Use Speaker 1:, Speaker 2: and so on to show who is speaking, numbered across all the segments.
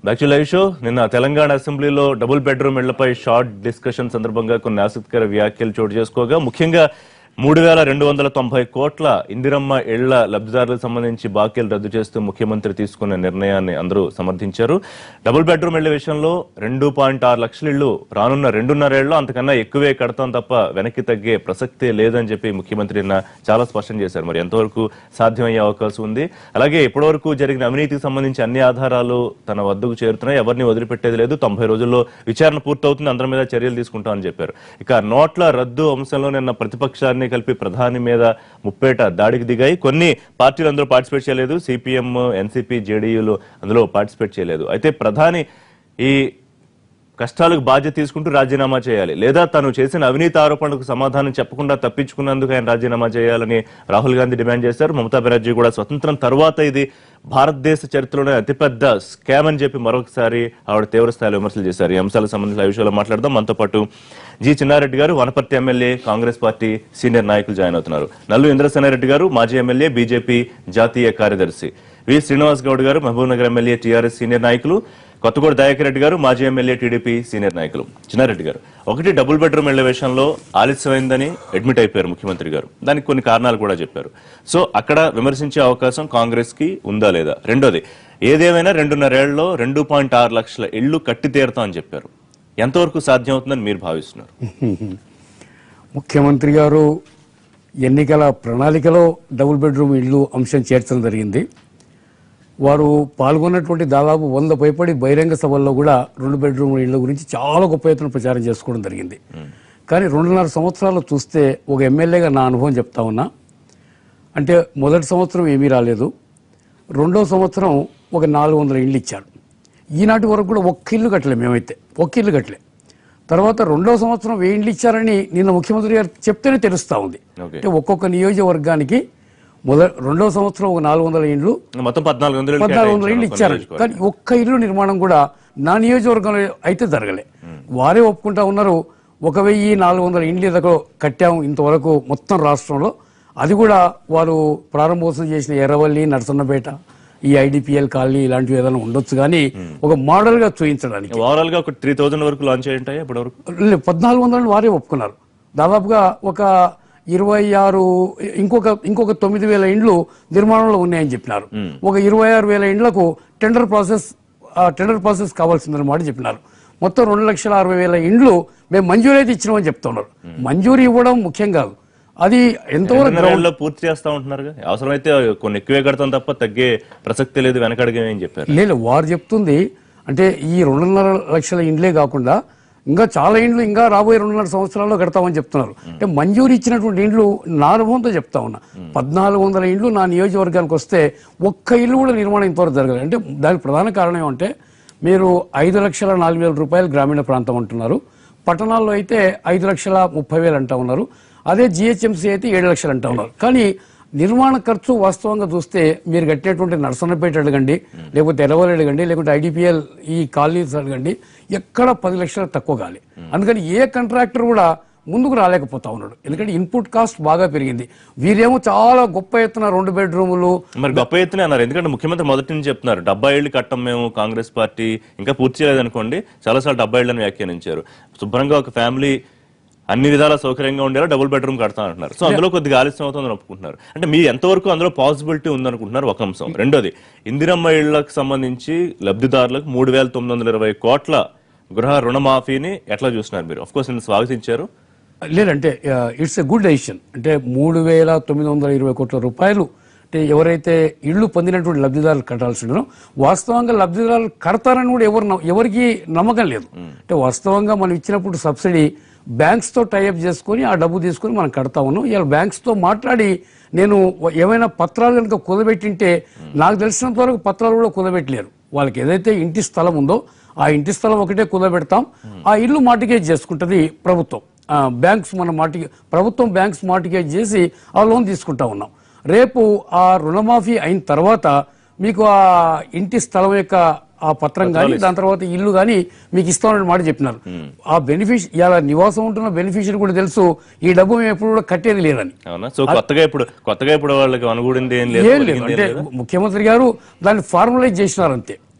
Speaker 1: Actual live show నిన్న తెలంగాణ అసెంబ్లీలో double bedroom ఇళ్లపై షార్ట్ డిస్కషన్ సందర్భంగా కొన్ని ఆసక్తికర వ్యాఖ్యలు చోటు చేసుకోగా ముఖ్యంగా మూడు వేల రెండు వందల తొంభై కోట్ల ఇందిరమ్మ ఇళ్ల లబ్ధిదారులకు సంబంధించి బాకీలు రద్దు చేస్తూ ముఖ్యమంత్రి తీసుకున్న నిర్ణయాన్ని అందరూ సమర్థించారు డబుల్ బెడ్రూమ్ ఇళ్ల విషయంలో రెండు పాయింట్ ఆరు లక్షల ఇళ్లు రానున్న రెండున్నరేళ్లలో అంతకన్నా ఎక్కువే కడతాం తప్ప వెనక్కి తగ్గే ప్రసక్తే లేదని చెప్పి ముఖ్యమంత్రి నిన్న చాలా స్పష్టం చేశారు మరి ఎంతవరకు సాధ్యమయ్యే అవకాశం ఉంది అలాగే ఇప్పటివరకు జరిగిన అవినీతికి సంబంధించి అన్ని ఆధారాలు తన వద్దకు చేరుతున్నాయి ఎవరిని వదిలిపెట్టేది లేదు తొంభై రోజుల్లో విచారణ పూర్తవుతుంది అందరి మీద చర్యలు తీసుకుంటామని చెప్పారు ఇక నోట్ల రద్దు అంశంలో నిన్న ప్రతిపక్షాన్ని కలిపి ప్రధాని మీద ముప్పేట దాడికి దిగాయి కొన్ని పార్టీలు అందులో పార్టిసిపేట్ చేయలేదు సిపిఎం ఎన్సిపి జేడీయూలు అందులో పార్టిసిపేట్ చేయలేదు అయితే ప్రధాని ఈ కష్టాలకు బాధ్యత తీసుకుంటూ రాజీనామా చేయాలి లేదా తను చేసిన అవినీతి ఆరోపణలకు సమాధానం చెప్పకుండా తప్పించుకున్నందుకు ఆయన రాజీనామా చేయాలని రాహుల్ గాంధీ డిమాండ్ చేశారు మమతా బెనర్జీ కూడా స్వతంత్రం తర్వాత ఇది భారతదేశ చరిత్రలోనే అతిపెద్ద స్కామ్ అని చెప్పి మరొకసారి ఆవిడ తీవ్ర స్థాయిలో విమర్శలు చేశారు ఈ అంశాలకు సంబంధించిన విషయాలు మాట్లాడదాం మనతో పాటు జి చిన్నారెడ్డి గారు Wanaparthy MLA Congress party senior నాయకులు జాయిన్ అవుతున్నారు నల్లు ఇంద్రసేనారెడ్డి గారు మాజీ ఎమ్మెల్యే బీజేపీ జాతీయ కార్యదర్శి వి శ్రీనివాస్ గౌడ్ గారు మహబూబ్నగర్ ఎమ్మెల్యే టీఆర్ఎస్ సీనియర్ నాయకులు కొత్తగూడ దయాకర్ రెడ్డి గారు మాజీ ఎమ్మెల్యే టీడీపీ సీనియర్ నాయకులు చిన్నారెడ్డి గారు ఒకటి డబుల్ బెడ్రూమ్ ఇళ్ల విషయంలో ఆలస్యమైందని అడ్మిట్ అయిపోయారు ముఖ్యమంత్రి గారు దానికి కొన్ని కారణాలు కూడా చెప్పారు సో అక్కడ విమర్శించే అవకాశం కాంగ్రెస్ కి ఉందా లేదా రెండోది ఏదేమైనా రెండున్నరేళ్లలో రెండు పాయింట్ ఆరు లక్షల ఇళ్లు కట్టి తీరుతాం అని చెప్పారు ఎంతవరకు సాధ్యం అవుతుందని మీరు భావిస్తున్నారు
Speaker 2: ముఖ్యమంత్రి గారు ఎన్నికల ప్రణాళికలో డబుల్ బెడ్రూమ్ ఇల్లు అంశం చేర్చడం జరిగింది వారు పాల్గొన్నటువంటి దాదాపు వంద పైపడి బహిరంగ సభల్లో కూడా రెండు బెడ్రూమ్ ఇళ్ల గురించి చాలా గొప్ప ఎత్తున ప్రచారం చేసుకోవడం జరిగింది కానీ రెండున్నర సంవత్సరాలు చూస్తే ఒక ఎమ్మెల్యేగా నా అనుభవం చెప్తా ఉన్నా అంటే మొదటి సంవత్సరం ఏమీ రాలేదు రెండో సంవత్సరం ఒక నాలుగు వందల ఇళ్ళు ఇచ్చారు ఈనాటి వరకు కూడా ఒక్క ఇల్లు కట్టలే మేమైతే ఒక్క ఇల్లు కట్టలే తర్వాత రెండో సంవత్సరం వెయ్యి ఇండ్లు ఇచ్చారని నిన్న ముఖ్యమంత్రి గారు చెప్తేనే తెలుస్తా ఉంది
Speaker 1: ఓకే.
Speaker 2: అంటే ఒక్కొక్క నియోజకవర్గానికి మొదటి రెండో సంవత్సరం ఒక నాలుగు వందల ఇండ్లు
Speaker 1: మొత్తం పద్నాలుగు వందల ఇళ్ళు
Speaker 2: పద్నాలుగు వందల ఇండ్లు
Speaker 1: కేటాయించారు
Speaker 2: ఇచ్చారు కానీ ఒక్క ఇల్లు నిర్మాణం కూడా నా నియోజకవర్గంలో అయితే జరగలే వారే ఒప్పుకుంటా ఉన్నారు ఒక వెయ్యి నాలుగు వందల ఇండ్లు ఏదో కట్టాము ఇంతవరకు మొత్తం రాష్ట్రంలో అది కూడా వారు ప్రారంభోత్సవం చేసిన ఎర్రవల్లి నరసన్నపేట ఈ ఐడిపిఎల్ కాలనీ ఇలాంటివి ఏదైనా ఉండొచ్చు కానీ ఒక మోడల్ గా చూపించడానికి
Speaker 1: ఓవరాల్ గా ఒక త్రీ థౌసండ్ వరకు లాంచ్ అయ్యి ఉంటాయి ఇప్పటి వరకు
Speaker 2: లే, పద్నాలుగు వందలను వారే ఒప్పుకున్నారు దాదాపుగా ఒక ఇరవై ఆరు ఇంకొక ఇంకొక తొమ్మిది వేల ఇండ్లు నిర్మాణంలో ఉన్నాయని చెప్పినారు ఒక ఇరవై ఆరు వేల ఇండ్లకు టెండర్ ప్రాసెస్ ఆ టెండర్ ప్రాసెస్ కావాల్సిందన్నమాట చెప్పినారు మొత్తం రెండు లక్షల అరవై వేల ఇండ్లు మేము మంజూరీ అయితే ఇచ్చినామని చెప్తున్నారు మంజూరీ ఇవ్వడం ముఖ్యం కాదు అది ఎంతవరకు
Speaker 1: రెండున్నరేళ్లలో పూర్తి చేస్తా ఉంటున్నారు అవసరమైతే కొన్ని ఎక్కువే కడతాం తప్ప తగ్గే ప్రసక్తి లేదు వెనకడగేమని చెప్పారు
Speaker 2: లేదు వారు చెప్తుంది అంటే ఈ రెండున్నర లక్షల ఇండ్లే కాకుండా ఇంకా చాలా ఇండ్లు ఇంకా రాబోయే రెండున్నర సంవత్సరాల్లో కడతామని చెప్తున్నారు అంటే మంజూరు ఇచ్చినటువంటి ఇండ్లు నా అనుభవంతో చెప్తా ఉన్నా పద్నాలుగు వందల ఇండ్లు నా నియోజకవర్గానికి వస్తే ఒక్క ఇల్లు కూడా నిర్మాణం ఇంతవరకు జరగలేదు అంటే దానికి ప్రధాన కారణం ఏమంటే మీరు ఐదు లక్షల నాలుగు వేల రూపాయలు గ్రామీణ ప్రాంతం అంటున్నారు పట్టణాల్లో అయితే ఐదు లక్షల ముప్పై వేలు అంటా ఉన్నారు అదే జిహెచ్ఎంసీ అయితే ఏడు లక్షలు అంటా ఉన్నారు కానీ నిర్మాణ ఖర్చు వాస్తవంగా చూస్తే మీరు కట్టినటువంటి నర్సన్నపేట అడగండి లేకపోతే ఎరవల్ అడగండి లేకుంటే ఐడిపిఎల్ ఈ కాలనీస్ అడగండి ఎక్కడ పది లక్షలు తక్కువ కాలి అందుకని ఏ కాంట్రాక్టర్ కూడా ముందుకు రాలేకపోతా ఉన్నాడు ఎందుకంటే ఇన్పుట్ కాస్ట్ బాగా పెరిగింది వీరేమో చాలా గొప్ప ఎత్తున రెండు బెడ్రూములు
Speaker 1: మరి గొప్ప ఎత్తునే అన్నారు ఎందుకంటే ముఖ్యమంత్రి మొదటి నుంచి చెప్తున్నారు డెబ్బై ఏళ్ళు కట్టం మేము కాంగ్రెస్ పార్టీ ఇంకా పూర్తి చేయలేదనుకోండి చాలాసార్లు డెబ్బై ఏళ్ళని వ్యాఖ్యానించారు శుభ్రంగా ఒక ఫ్యామిలీ అన్ని విధాల సౌకర్యంగా ఉండేలా డబుల్ బెడ్రూమ్ కడతా అంటున్నారు సో అందులో కొద్దిగా ఆలస్యం అవుతుందని ఒప్పుకుంటున్నారు అంటే మీ ఎంతవరకు అందులో పాసిబిలిటీ ఉందనుకుంటున్నారు ఒక అంశం రెండోది ఇందిరమ్మ ఇళ్లకు సంబంధించి లబ్ధిదారులకు మూడు వేల తొమ్మిది వందల ఇరవై కోట్ల గృహ రుణమాఫీని ఎట్లా చూస్తున్నారు మీరు ఆఫ్ కోర్స్ నేను స్వాగతించారు
Speaker 2: లేదంటే ఇట్స్ ఎ గుడ్ డెసిషన్ అంటే మూడు వేల తొమ్మిది వందల ఇరవై కోట్ల రూపాయలు అంటే ఎవరైతే ఇళ్లు పొందినటువంటి లబ్ధిదారులు కట్టాల్సి ఉండడం వాస్తవంగా లబ్ధిదారులు కడతారని కూడా ఎవరు నమ్మ- ఎవరికి నమ్మకం లేదు అంటే వాస్తవంగా మనం ఇచ్చినప్పుడు సబ్సిడీ బ్యాంక్స్ తో టైఅప్ చేసుకొని ఆ డబ్బు తీసుకొని మనం కడతా ఉన్నాం ఇలా బ్యాంక్స్ తో మాట్లాడి నేను ఏమైనా పత్రాలు కనుక కుదబెట్టింటే నాకు తెలిసినంత వరకు పత్రాలు కూడా కుదబెట్టలేరు వాళ్ళకి ఏదైతే ఇంటి స్థలం ఉందో ఆ ఇంటి స్థలం ఒకటే కుదబెడతాం ఆ ఇల్లు మార్టిగేజ్ చేసుకుంటది ప్రభుత్వం ఆ, బ్యాంక్స్ మన మార్టిగే ప్రభుత్వం బ్యాంక్స్ మార్టిగేజ్ చేసి ఆ లోన్ తీసుకుంటా ఉన్నాం రేపు ఆ రుణమాఫీ అయిన తర్వాత మీకు ఆ ఇంటి స్థలం యొక్క ఆ పత్రం కానీ దాని తర్వాత ఇల్లు కానీ మీకు ఇస్తామని మాట చెప్పినారు ఆ బెనిఫిష్ ఇలా నివాసం ఉంటున్న బెనిఫిషియరీ కూడా తెలుసు ఈ డబ్బు మేము ఎప్పుడు కూడా కట్టేది లేదని
Speaker 1: అవునా సో కొత్తగా ఇప్పుడు కొత్తగా ఇప్పుడు వాళ్ళకి అనుకూడింది ఏం లేదు
Speaker 2: ఏం లేదు
Speaker 1: ఒరిగింది ఏం
Speaker 2: అంటే
Speaker 1: లేదు
Speaker 2: ముఖ్యమంత్రి గారు దాన్ని ఫార్ములైజ్ చేసినారు అంతే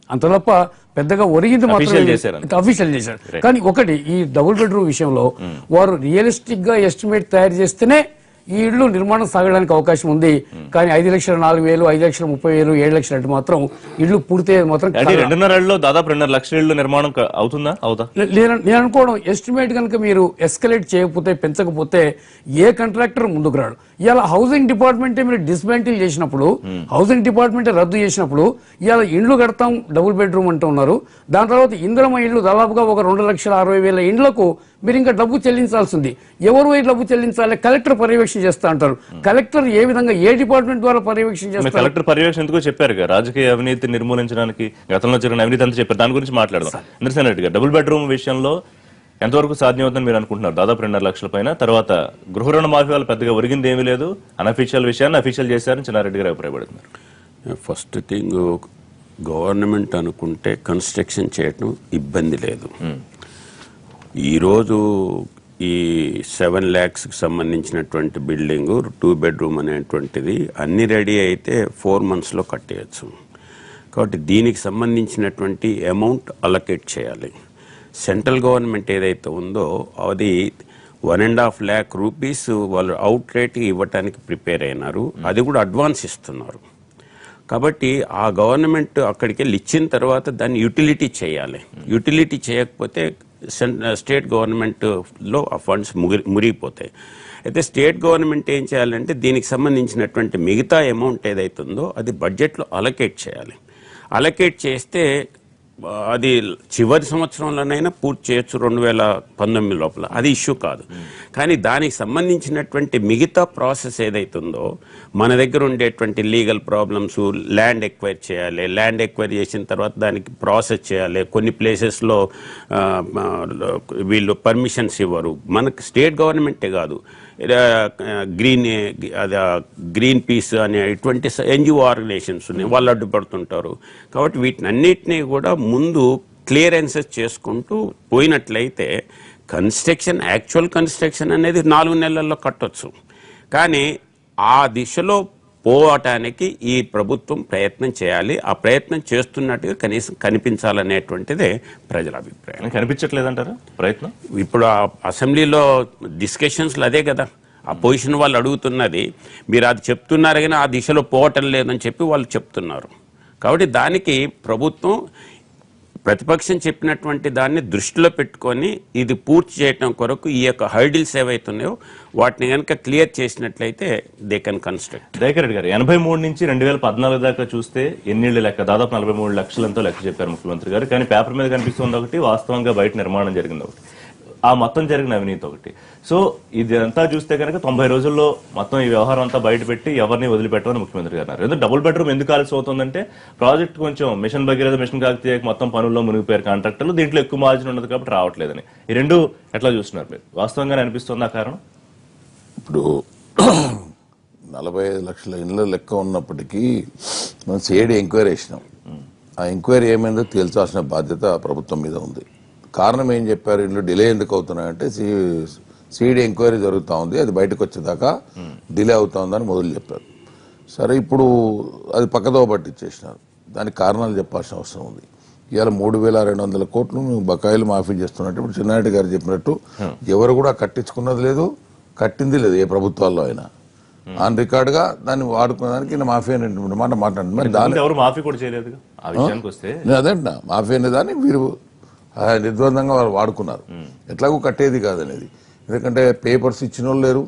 Speaker 2: అంత తప్ప పెద్దగా ఒరిగింది
Speaker 1: Official చేశారు
Speaker 2: మాత్రం అఫీషియల్ చేశారు కానీ ఒకటి ఈ డబుల్ బెడ్రూమ్ విషయంలో వారు రియలిస్టిక్ గా ఎస్టిమేట్ తయారు చేస్తేనే ఈ ఇళ్ళు నిర్మాణం సాగడానికి అవకాశం ఉంది కానీ ఐదు లక్షల నాలుగు వేలు ఐదు లక్షల ముప్పై వేలు ఏడు లక్షలు అంటే మాత్రం ఇళ్ళు పూర్తయ్యేది మాత్రం
Speaker 1: అంటే రెండున్నర ఏళ్ళలో దాదాపు రెండున్నర లక్షల ఇళ్ళు నిర్మాణం క- అవుతుందా అవుతా
Speaker 2: నేను నేను అనుకోవడం ఎస్టిమేట్ కనుక మీరు ఎస్కలేట్ చేయకపోతే పెంచకపోతే ఏ కాంట్రాక్టర్ ముందుకు రాడు ఇలా హౌసింగ్ డిపార్ట్మెంట్ మీరు డిస్మాంటిల్ చేసినప్పుడు హౌసింగ్ డిపార్ట్మెంట్ రద్దు చేసినప్పుడు ఇలా ఇండ్లు కడతాం డబుల్ బెడ్రూమ్ అంటూ ఉన్నారు దాని తర్వాత ఇంద్రమ ఇళ్ళు దాదాపుగా ఒక రెండు లక్షల అరవై వేల ఇండ్లకు మీరు ఇంకా డబ్బు చెల్లించాల్సి ఉంది ఎవరు ఈ డబ్బు చెల్లించాలి కలెక్టర్ పర్యవేక్షణ చేస్తా అంటారు కలెక్టర్ ఏ విధంగా ఏ డిపార్ట్మెంట్ ద్వారా పర్యవేక్షణ
Speaker 1: మీ
Speaker 2: చేస్తారు
Speaker 1: కలెక్టర్ పర్యవేక్షణ ఎందుకో చెప్పారు కదా రాజకీయ అవినీతి నిర్మూలించడానికి గతంలో జరిగిన అవినీతి అంతా చెప్పారు దాని గురించి మాట్లాడదాం ఇంద్రసేన రెడ్డి గారు డబుల్ బెడ్రూమ్ విషయంలో ఎంతవరకు సాధ్యం అవుతుందని మీరు అనుకుంటున్నారు దాదాపు రెండున్నర లక్షల పైన తర్వాత గృహ రుణ మాఫీ వాళ్ళు పెద్దగా ఒరిగింది ఏమీ లేదు అనఫీషియల్ విషయాన్ని అఫీషియల్ చేశారని చిన్నారెడ్డి గారు అభిప్రాయపడుతున్నారు
Speaker 3: ఫస్ట్ థింగ్ గవర్నమెంట్ అనుకుంటే కన్స్ట్రక్షన్ చేయటం ఇబ్బంది లేదు ఈరోజు ఈ సెవెన్ ల్యాక్స్కి సంబంధించినటువంటి బిల్డింగ్ టూ బెడ్రూమ్ అనేటువంటిది అన్ని రెడీ అయితే ఫోర్ మంత్స్లో కట్టేయచ్చు కాబట్టి దీనికి సంబంధించినటువంటి అమౌంట్ అలొకేట్ చేయాలి సెంట్రల్ గవర్నమెంట్ ఏదైతే ఉందో అది one and half lakh rupees వాళ్ళు అవుట్ రేట్ ఇవ్వటానికి ప్రిపేర్ అయినారు అది కూడా అడ్వాన్స్ ఇస్తున్నారు కాబట్టి ఆ గవర్నమెంట్ అక్కడికి వెళ్ళి ఇచ్చిన తర్వాత దాన్ని యూటిలిటీ చేయాలి యూటిలిటీ చేయకపోతే సెన్- స్టేట్ గవర్నమెంట్లో ఆ ఫండ్స్ ముగిరి మురిగిపోతాయి అయితే స్టేట్ గవర్నమెంట్ ఏం చేయాలంటే దీనికి సంబంధించినటువంటి మిగతా అమౌంట్ ఏదైతుందో అది బడ్జెట్లో అలొకేట్ చేయాలి అలొకేట్ చేస్తే ఆ, అది చివరి సంవత్సరంలోనైనా పూర్తి చేయొచ్చు రెండు వేల పంతొమ్మిది లోపల అది ఇష్యూ కాదు కానీ దానికి సంబంధించినటువంటి మిగతా ప్రాసెస్ ఏదైతుందో మన దగ్గర ఉండేటువంటి లీగల్ ప్రాబ్లమ్స్ ల్యాండ్ ఎక్వైర్ చేయాలి ల్యాండ్ ఎక్వైర్ చేసిన తర్వాత దానికి ప్రాసెస్ చేయాలి కొన్ని ప్లేసెస్లో వీళ్ళు పర్మిషన్స్ ఇవ్వరు మనకు స్టేట్ గవర్నమెంటే కాదు గ్రీన్ అది గ్రీన్ పీస్ అనే ఇటువంటి ఎన్జిఓ ఆర్గనైజేషన్స్ ఉన్నాయి వాళ్ళు అడ్డుపడుతుంటారు కాబట్టి వీటిని అన్నిటినీ కూడా ముందు క్లియరెన్సెస్ చేసుకుంటూ పోయినట్లయితే కన్స్ట్రక్షన్ యాక్చువల్ కన్స్ట్రక్షన్ అనేది నాలుగు నెలల్లో కట్టొచ్చు కానీ ఆ దిశలో పోవటానికి ఈ ప్రభుత్వం ప్రయత్నం చేయాలి ఆ ప్రయత్నం చేస్తున్నట్టుగా కనీసం కనిపించాలనేటువంటిదే ప్రజల అభిప్రాయం
Speaker 1: కనిపించట్లేదంటారా ప్రయత్నం
Speaker 3: ఇప్పుడు ఆ అసెంబ్లీలో డిస్కషన్స్లో అదే కదా ఆ పొజిషన్ వాళ్ళు అడుగుతున్నది మీరు అది చెప్తున్నారు కానీ ఆ దిశలో పోవటం లేదని చెప్పి వాళ్ళు చెప్తున్నారు కాబట్టి దానికి ప్రభుత్వం ప్రతిపక్షం చెప్పినటువంటి దాన్ని దృష్టిలో పెట్టుకొని ఇది పూర్తి చేయటం కొరకు ఈ యొక్క హైడిల్స్ ఏవైతున్నాయో వాటిని కనుక క్లియర్ చేసినట్లయితే they can construct
Speaker 1: Dayakar Reddy గారు ఎనభై మూడు నుంచి రెండు వేల పద్నాలుగు దాకా చూస్తే ఎన్నిళ్ళు లెక్క దాదాపు నలభై మూడు లక్షలంతో లెక్క చెప్పారు ముఖ్యమంత్రి గారు కానీ పేపర్ మీద కనిపిస్తుంది ఒకటి వాస్తవంగా బయట నిర్మాణం జరిగింది ఒకటి ఆ మొత్తం జరిగిన అవినీతి ఒకటి సో ఇదంతా చూస్తే కనుక తొంభై రోజుల్లో మొత్తం ఈ వ్యవహారం అంతా బయట పెట్టి ఎవరిని వదిలిపెట్టమని ముఖ్యమంత్రి గారు అన్నారు ఎందుకంటే డబుల్ బెడ్రూమ్ ఎందుకు ఆలస్యం అవుతుందంటే ప్రాజెక్ట్ కొంచెం మిషన్ భగీరథ మిషన్ కాకతీయ మొత్తం పనుల్లో మునిగిపోయారు కాంట్రాక్టర్లు దీంట్లో ఎక్కువ మార్జిన్ ఉండదు కాబట్టి రావట్లేదని ఈ రెండు ఎట్లా చూస్తున్నారు మీరు వాస్తవంగానే అనిపిస్తుందా కారణం
Speaker 4: ఇప్పుడు నలభై ఐదు లక్షల ఇండ్ల లెక్క ఉన్నప్పటికీ మనం సిఐడి ఎంక్వైరీ వేసినాం ఆ ఎంక్వైరీ ఏమైందో తేల్చాల్సిన బాధ్యత ప్రభుత్వం మీద ఉంది కారణం ఏం చెప్పారు ఇండ్లు డిలే ఎందుకు అవుతున్నాయంటే సిఐడి ఎంక్వైరీ జరుగుతూ ఉంది అది బయటకు వచ్చేదాకా డిలే అవుతా ఉందని మొదలు చెప్పారు సరే ఇప్పుడు అది పక్కదో పట్టించేసినారు దానికి కారణాలు చెప్పాల్సిన అవసరం ఉంది ఇవాళ మూడు వేల రెండు వందల కోట్లు నువ్వు బకాయిలు మాఫీ చేస్తున్నట్టు ఇప్పుడు చిన్నారెడ్డి గారు చెప్పినట్టు ఎవరు కూడా కట్టించుకున్నది లేదు కట్టింది లేదు ఏ ప్రభుత్వాల్లో అయినా ఆన్ రికార్డుగా దాన్ని వాడుకునేదానికి ఈయన మాఫీ అనేటువంటి మాట మాట్లాడింది మరి దాని
Speaker 1: ముందు ఎవరు మాఫీ కూడా చేయలేదుగా ఆ విషయానికి వస్తే
Speaker 4: నేను అదేంటున్నా మాఫీ అనే దాన్ని వీరు ఆ, నిర్ద్వందంగా వాళ్ళు వాడుకున్నారు ఎట్లాగూ కట్టేది కాదనేది ఎందుకంటే పేపర్స్ ఇచ్చిన వాళ్ళు లేరు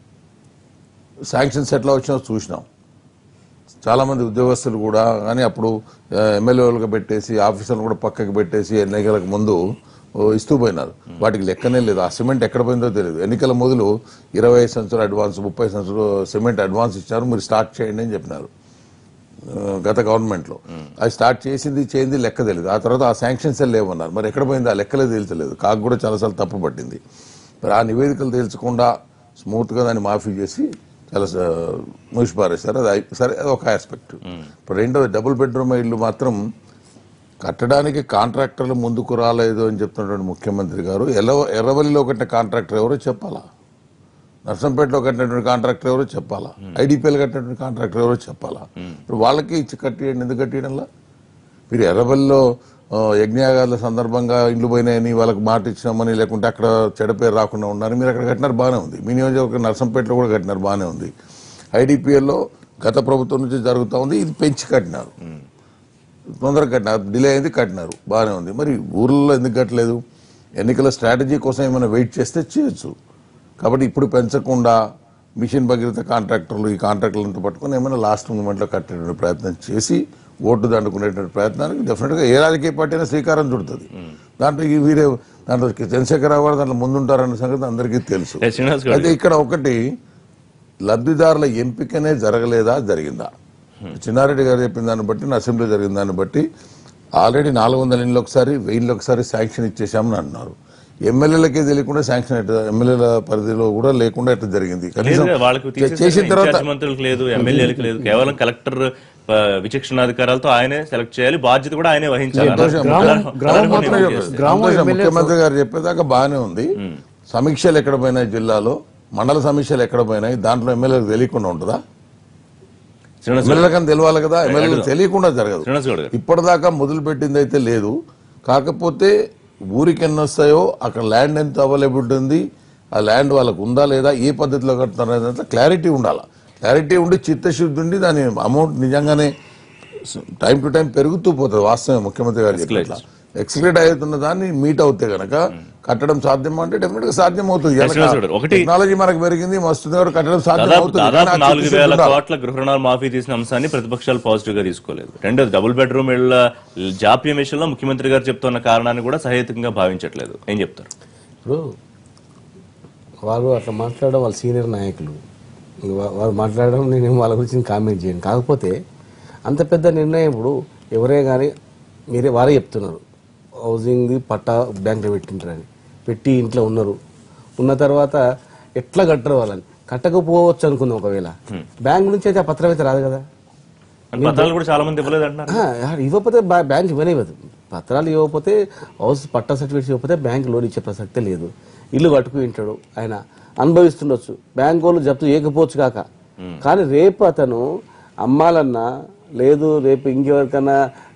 Speaker 4: శాంక్షన్స్ ఎట్లా వచ్చినా చూసినాం చాలా మంది ఉద్యోగస్తులు కూడా కానీ అప్పుడు ఎమ్మెల్యేలుగా పెట్టేసి ఆఫీసర్లు కూడా పక్కకి పెట్టేసి ఎన్నికలకు ముందు ఓ, ఇస్తూ పోయినారు వాటికి లెక్కనే లేదు ఆ సిమెంట్ ఎక్కడ పోయిందో తెలియదు ఎన్నికల మొదలు ఇరవై ఐదు సంవత్సరాలు అడ్వాన్స్ ముప్పై సంవత్సరాలు సిమెంట్ అడ్వాన్స్ ఇచ్చారు మీరు స్టార్ట్ చేయండి అని చెప్పినారు ఆ, గత గవర్నమెంట్లో అది స్టార్ట్ చేసింది చేయింది లెక్క తెలియదు ఆ తర్వాత ఆ శాంక్షన్స్ లేవన్నారు మరి ఎక్కడ పోయింది ఆ లెక్కలే తేల్చలేదు కాకు కూడా చాలాసార్లు తప్పు పట్టింది మరి ఆ నివేదికలు తేల్చకుండా స్మూత్గా దాన్ని మాఫీ చేసి చాలా స- మూసిపారేశారు అది అయి- సరే అది ఒక ఆస్పెక్ట్ ఇప్పుడు రెండోది డబుల్ బెడ్రూమ్ ఇల్లు మాత్రం కట్టడానికి కాంట్రాక్టర్లు ముందుకు రాలేదు అని చెప్తున్నటువంటి ముఖ్యమంత్రి గారు ఎల్ల ఎర్రవల్లిలో కట్టిన కాంట్రాక్టర్ ఎవరో చెప్పాలా నర్సంపేటలో కట్టినటువంటి కాంట్రాక్టర్ ఎవరో చెప్పాలా ఐడిపిఎల్ కట్టినటువంటి కాంట్రాక్టర్ ఎవరో చెప్పాలా ఇప్పుడు వాళ్ళకి ఇచ్చి కట్టియండి ఎందుకు కట్టియడంలా మీరు ఎర్రబల్లిలో ఆ, యజ్ఞయాగాల సందర్భంగా ఇండ్లు పోయినాయని వాళ్ళకి మాట ఇచ్చినామని లేకుంటే అక్కడ చెడ పేరు రాకుండా ఉండాలని మీరు అక్కడ కట్టినారు బాగానే ఉంది మీ నియోజకవర్గం నర్సంపేటలో కూడా కట్టినారు బాగానే ఉంది ఐడిపిఎల్లో గత ప్రభుత్వం నుంచి జరుగుతూ ఉంది ఇది పెంచి కట్టినారు తొందరగా కట్టినారు డిలే అయింది కట్టినారు బాగానే ఉంది మరి ఊర్లలో ఎందుకు కట్టలేదు ఎన్నికల స్ట్రాటజీ కోసం ఏమైనా వెయిట్ చేస్తే చేయొచ్చు కాబట్టి ఇప్పుడు పెంచకుండా మిషన్ భగీరథ కాంట్రాక్టర్లు ఈ కాంట్రాక్టర్లంతా పట్టుకొని ఏమైనా లాస్ట్ మూమెంట్లో కట్టేటువంటి ప్రయత్నం చేసి ఓటు దండుకునేటువంటి ప్రయత్నానికి డెఫినెట్గా ఏ రాజకీయ పార్టీ అయినా శ్రీకారం చుడుతుంది దాంట్లో ఈ వీరే దాంట్లో చంద్రశేఖరరావు గారు దాంట్లో ముందుంటారన్న సంగతి అందరికీ తెలుసు
Speaker 1: ఏ, శ్రీనివాస్ గారు
Speaker 4: అయితే ఇక్కడ ఒకటి లబ్ధిదారుల ఎంపికనే జరగలేదా జరిగిందా చిన్నారెడ్డి గారు చెప్పిన దాన్ని బట్టి నా అసెంబ్లీ జరిగిన దాన్ని బట్టి ఆల్రెడీ నాలుగు వందల ఇండ్లు ఒకసారి వెయ్యిళ్ళు ఒకసారి శాంక్షన్ ఇచ్చేసామని అన్నారు ఎమ్మెల్యేలకే తెలియకుండా శాంక్షన్ ఎట్లా ఎమ్మెల్యేల పరిధిలో కూడా లేకుండా ఎట్లా జరిగింది కనీసం
Speaker 1: లేదు, వాళ్ళకు తీసేసారు.
Speaker 4: చేసిన తర్వాత
Speaker 1: ఇన్ఛార్జ్ మంత్రులకు లేదు ఎమ్మెల్యేలకు లేదు కేవలం కలెక్టర్ ఆ, విచక్షణాధికారాలతో ఆయనే సెలెక్ట్ చేయాలి బాధ్యత కూడా ఆయనే వహించాలి
Speaker 4: సంతోషం.
Speaker 1: అలా-
Speaker 2: గ్రామం-
Speaker 1: అలా
Speaker 2: గ్రామం
Speaker 1: కొన్ని
Speaker 2: మాత్రమే
Speaker 1: ఏమో
Speaker 2: చెప్పేసి.
Speaker 1: చేస్తారు.
Speaker 2: గ్రామం
Speaker 4: సంతోషం.
Speaker 2: ఎమ్మెల్యే
Speaker 4: ముఖ్యమంత్రి గారు చెప్పేదాకా బాగానే ఉంది సమీక్షలు ఎక్కడ పోయినాయి జిల్లాలో మండల సమీక్షలు ఎక్కడ పోయినాయి దాంట్లో ఎమ్మెల్యేలకు తెలియకుండా ఉంటుందా
Speaker 1: శ్రీనివాస్ గారు,
Speaker 4: ఎమ్మెల్యేలకు తెలియాలి కదా ఎమ్మెల్యేలకు తెలియకుండా జరగదు
Speaker 1: శ్రీనివాస్ గౌడ్ గారు
Speaker 4: ఇప్పటిదాకా మొదలు పెట్టింది అయితే లేదు కాకపోతే ఊరికి ఎన్ని వస్తాయో అక్కడ ల్యాండ్ ఎంత అవైలబిలిటీ ఉంది ఆ ల్యాండ్ వాళ్ళకు ఉందా లేదా ఏ పద్ధతిలో కడుతున్నారు అనేది క్లారిటీ ఉండాలి క్లారిటీ ఉండి చిత్తశుద్ధి ఉండి దాని అమౌంట్ నిజంగానే టైం టు టైం పెరుగుతూ పోతుంది వాస్తవం ముఖ్యమంత్రి గారు చెప్పినట్ల ఎక్స్క్లేట్ అవుతున్న దాన్ని మీట్ అవుతే గనక కట్టడం సాధ్యం అంటే డెఫినెట్ గా సాధ్యం అవుతుంది
Speaker 1: శ్రీనివాస్ గారు, ఒకటి-
Speaker 4: టెక్నాలజీ మనకు పెరిగింది మస్తుంది కూడా కట్టడం సాధ్యం
Speaker 1: దాదాపు
Speaker 4: అవుతుంది
Speaker 1: దాదాపు
Speaker 4: కానీ ఆ
Speaker 1: నాలుగు
Speaker 4: చిత్తశుద్ధి
Speaker 1: వేల
Speaker 4: ఉండాలి.
Speaker 1: కోట్ల గృహ రుణాలు మాఫీ చేసిన అంశాన్ని ప్రతిపక్షాలు పాజిటివ్ గా తీసుకోలేదు రెండోది డబుల్ బెడ్రూమ్ ఇళ్ల జాప్యం విషయంలో ముఖ్యమంత్రి గారు చెప్తున్న కారణాన్ని కూడా సహేతుకంగా భావించట్లేదు ఏం చెప్తారు
Speaker 5: ఇప్పుడు వాళ్ళు అట్లా మాట్లాడడం వాళ్ళ సీనియర్ నాయకులు ఇంక వా- వాళ్ళు మాట్లాడడం నేను వాళ్ళ గురించి కామెంట్ చేయను కాకపోతే అంత పెద్ద నిర్ణయం ఇప్పుడు ఎవరే కానీ మీరే వారే చెప్తున్నారు హౌసింగ్ది పట్టా బ్యాంక్లో పెట్టింటారని పెట్టి ఇంట్లో ఉన్నారు ఉన్న తర్వాత ఎట్లా కట్టరు వాళ్ళని కట్టకపోవచ్చు అనుకుందాం ఒకవేళ బ్యాంక్ నుంచి అయితే ఆ పత్రం అయితే రాదు కదా
Speaker 1: అంటే పత్రాలు కూడా చాలా మంది ఇవ్వలేదు అంటున్నారు
Speaker 5: ఆ, ఇవ్వకపోతే బ్యా- బ్యాంక్ ఇవ్వనే ఇవ్వదు పత్రాలు ఇవ్వకపోతే హౌస్ పట్టా సర్టిఫికేట్స్ ఇవ్వకపోతే బ్యాంక్ లోన్ ఇచ్చే ప్రసక్తే లేదు ఇల్లు కట్టుకుంటాడు ఆయన అనుభవిస్తుండొచ్చు బ్యాంక్ వాళ్ళు జప్తు చేయకపోవచ్చు కాక కానీ రేపు అతను అమ్మాలన్నా లేదు రేపు ఇంకెవరికన్నా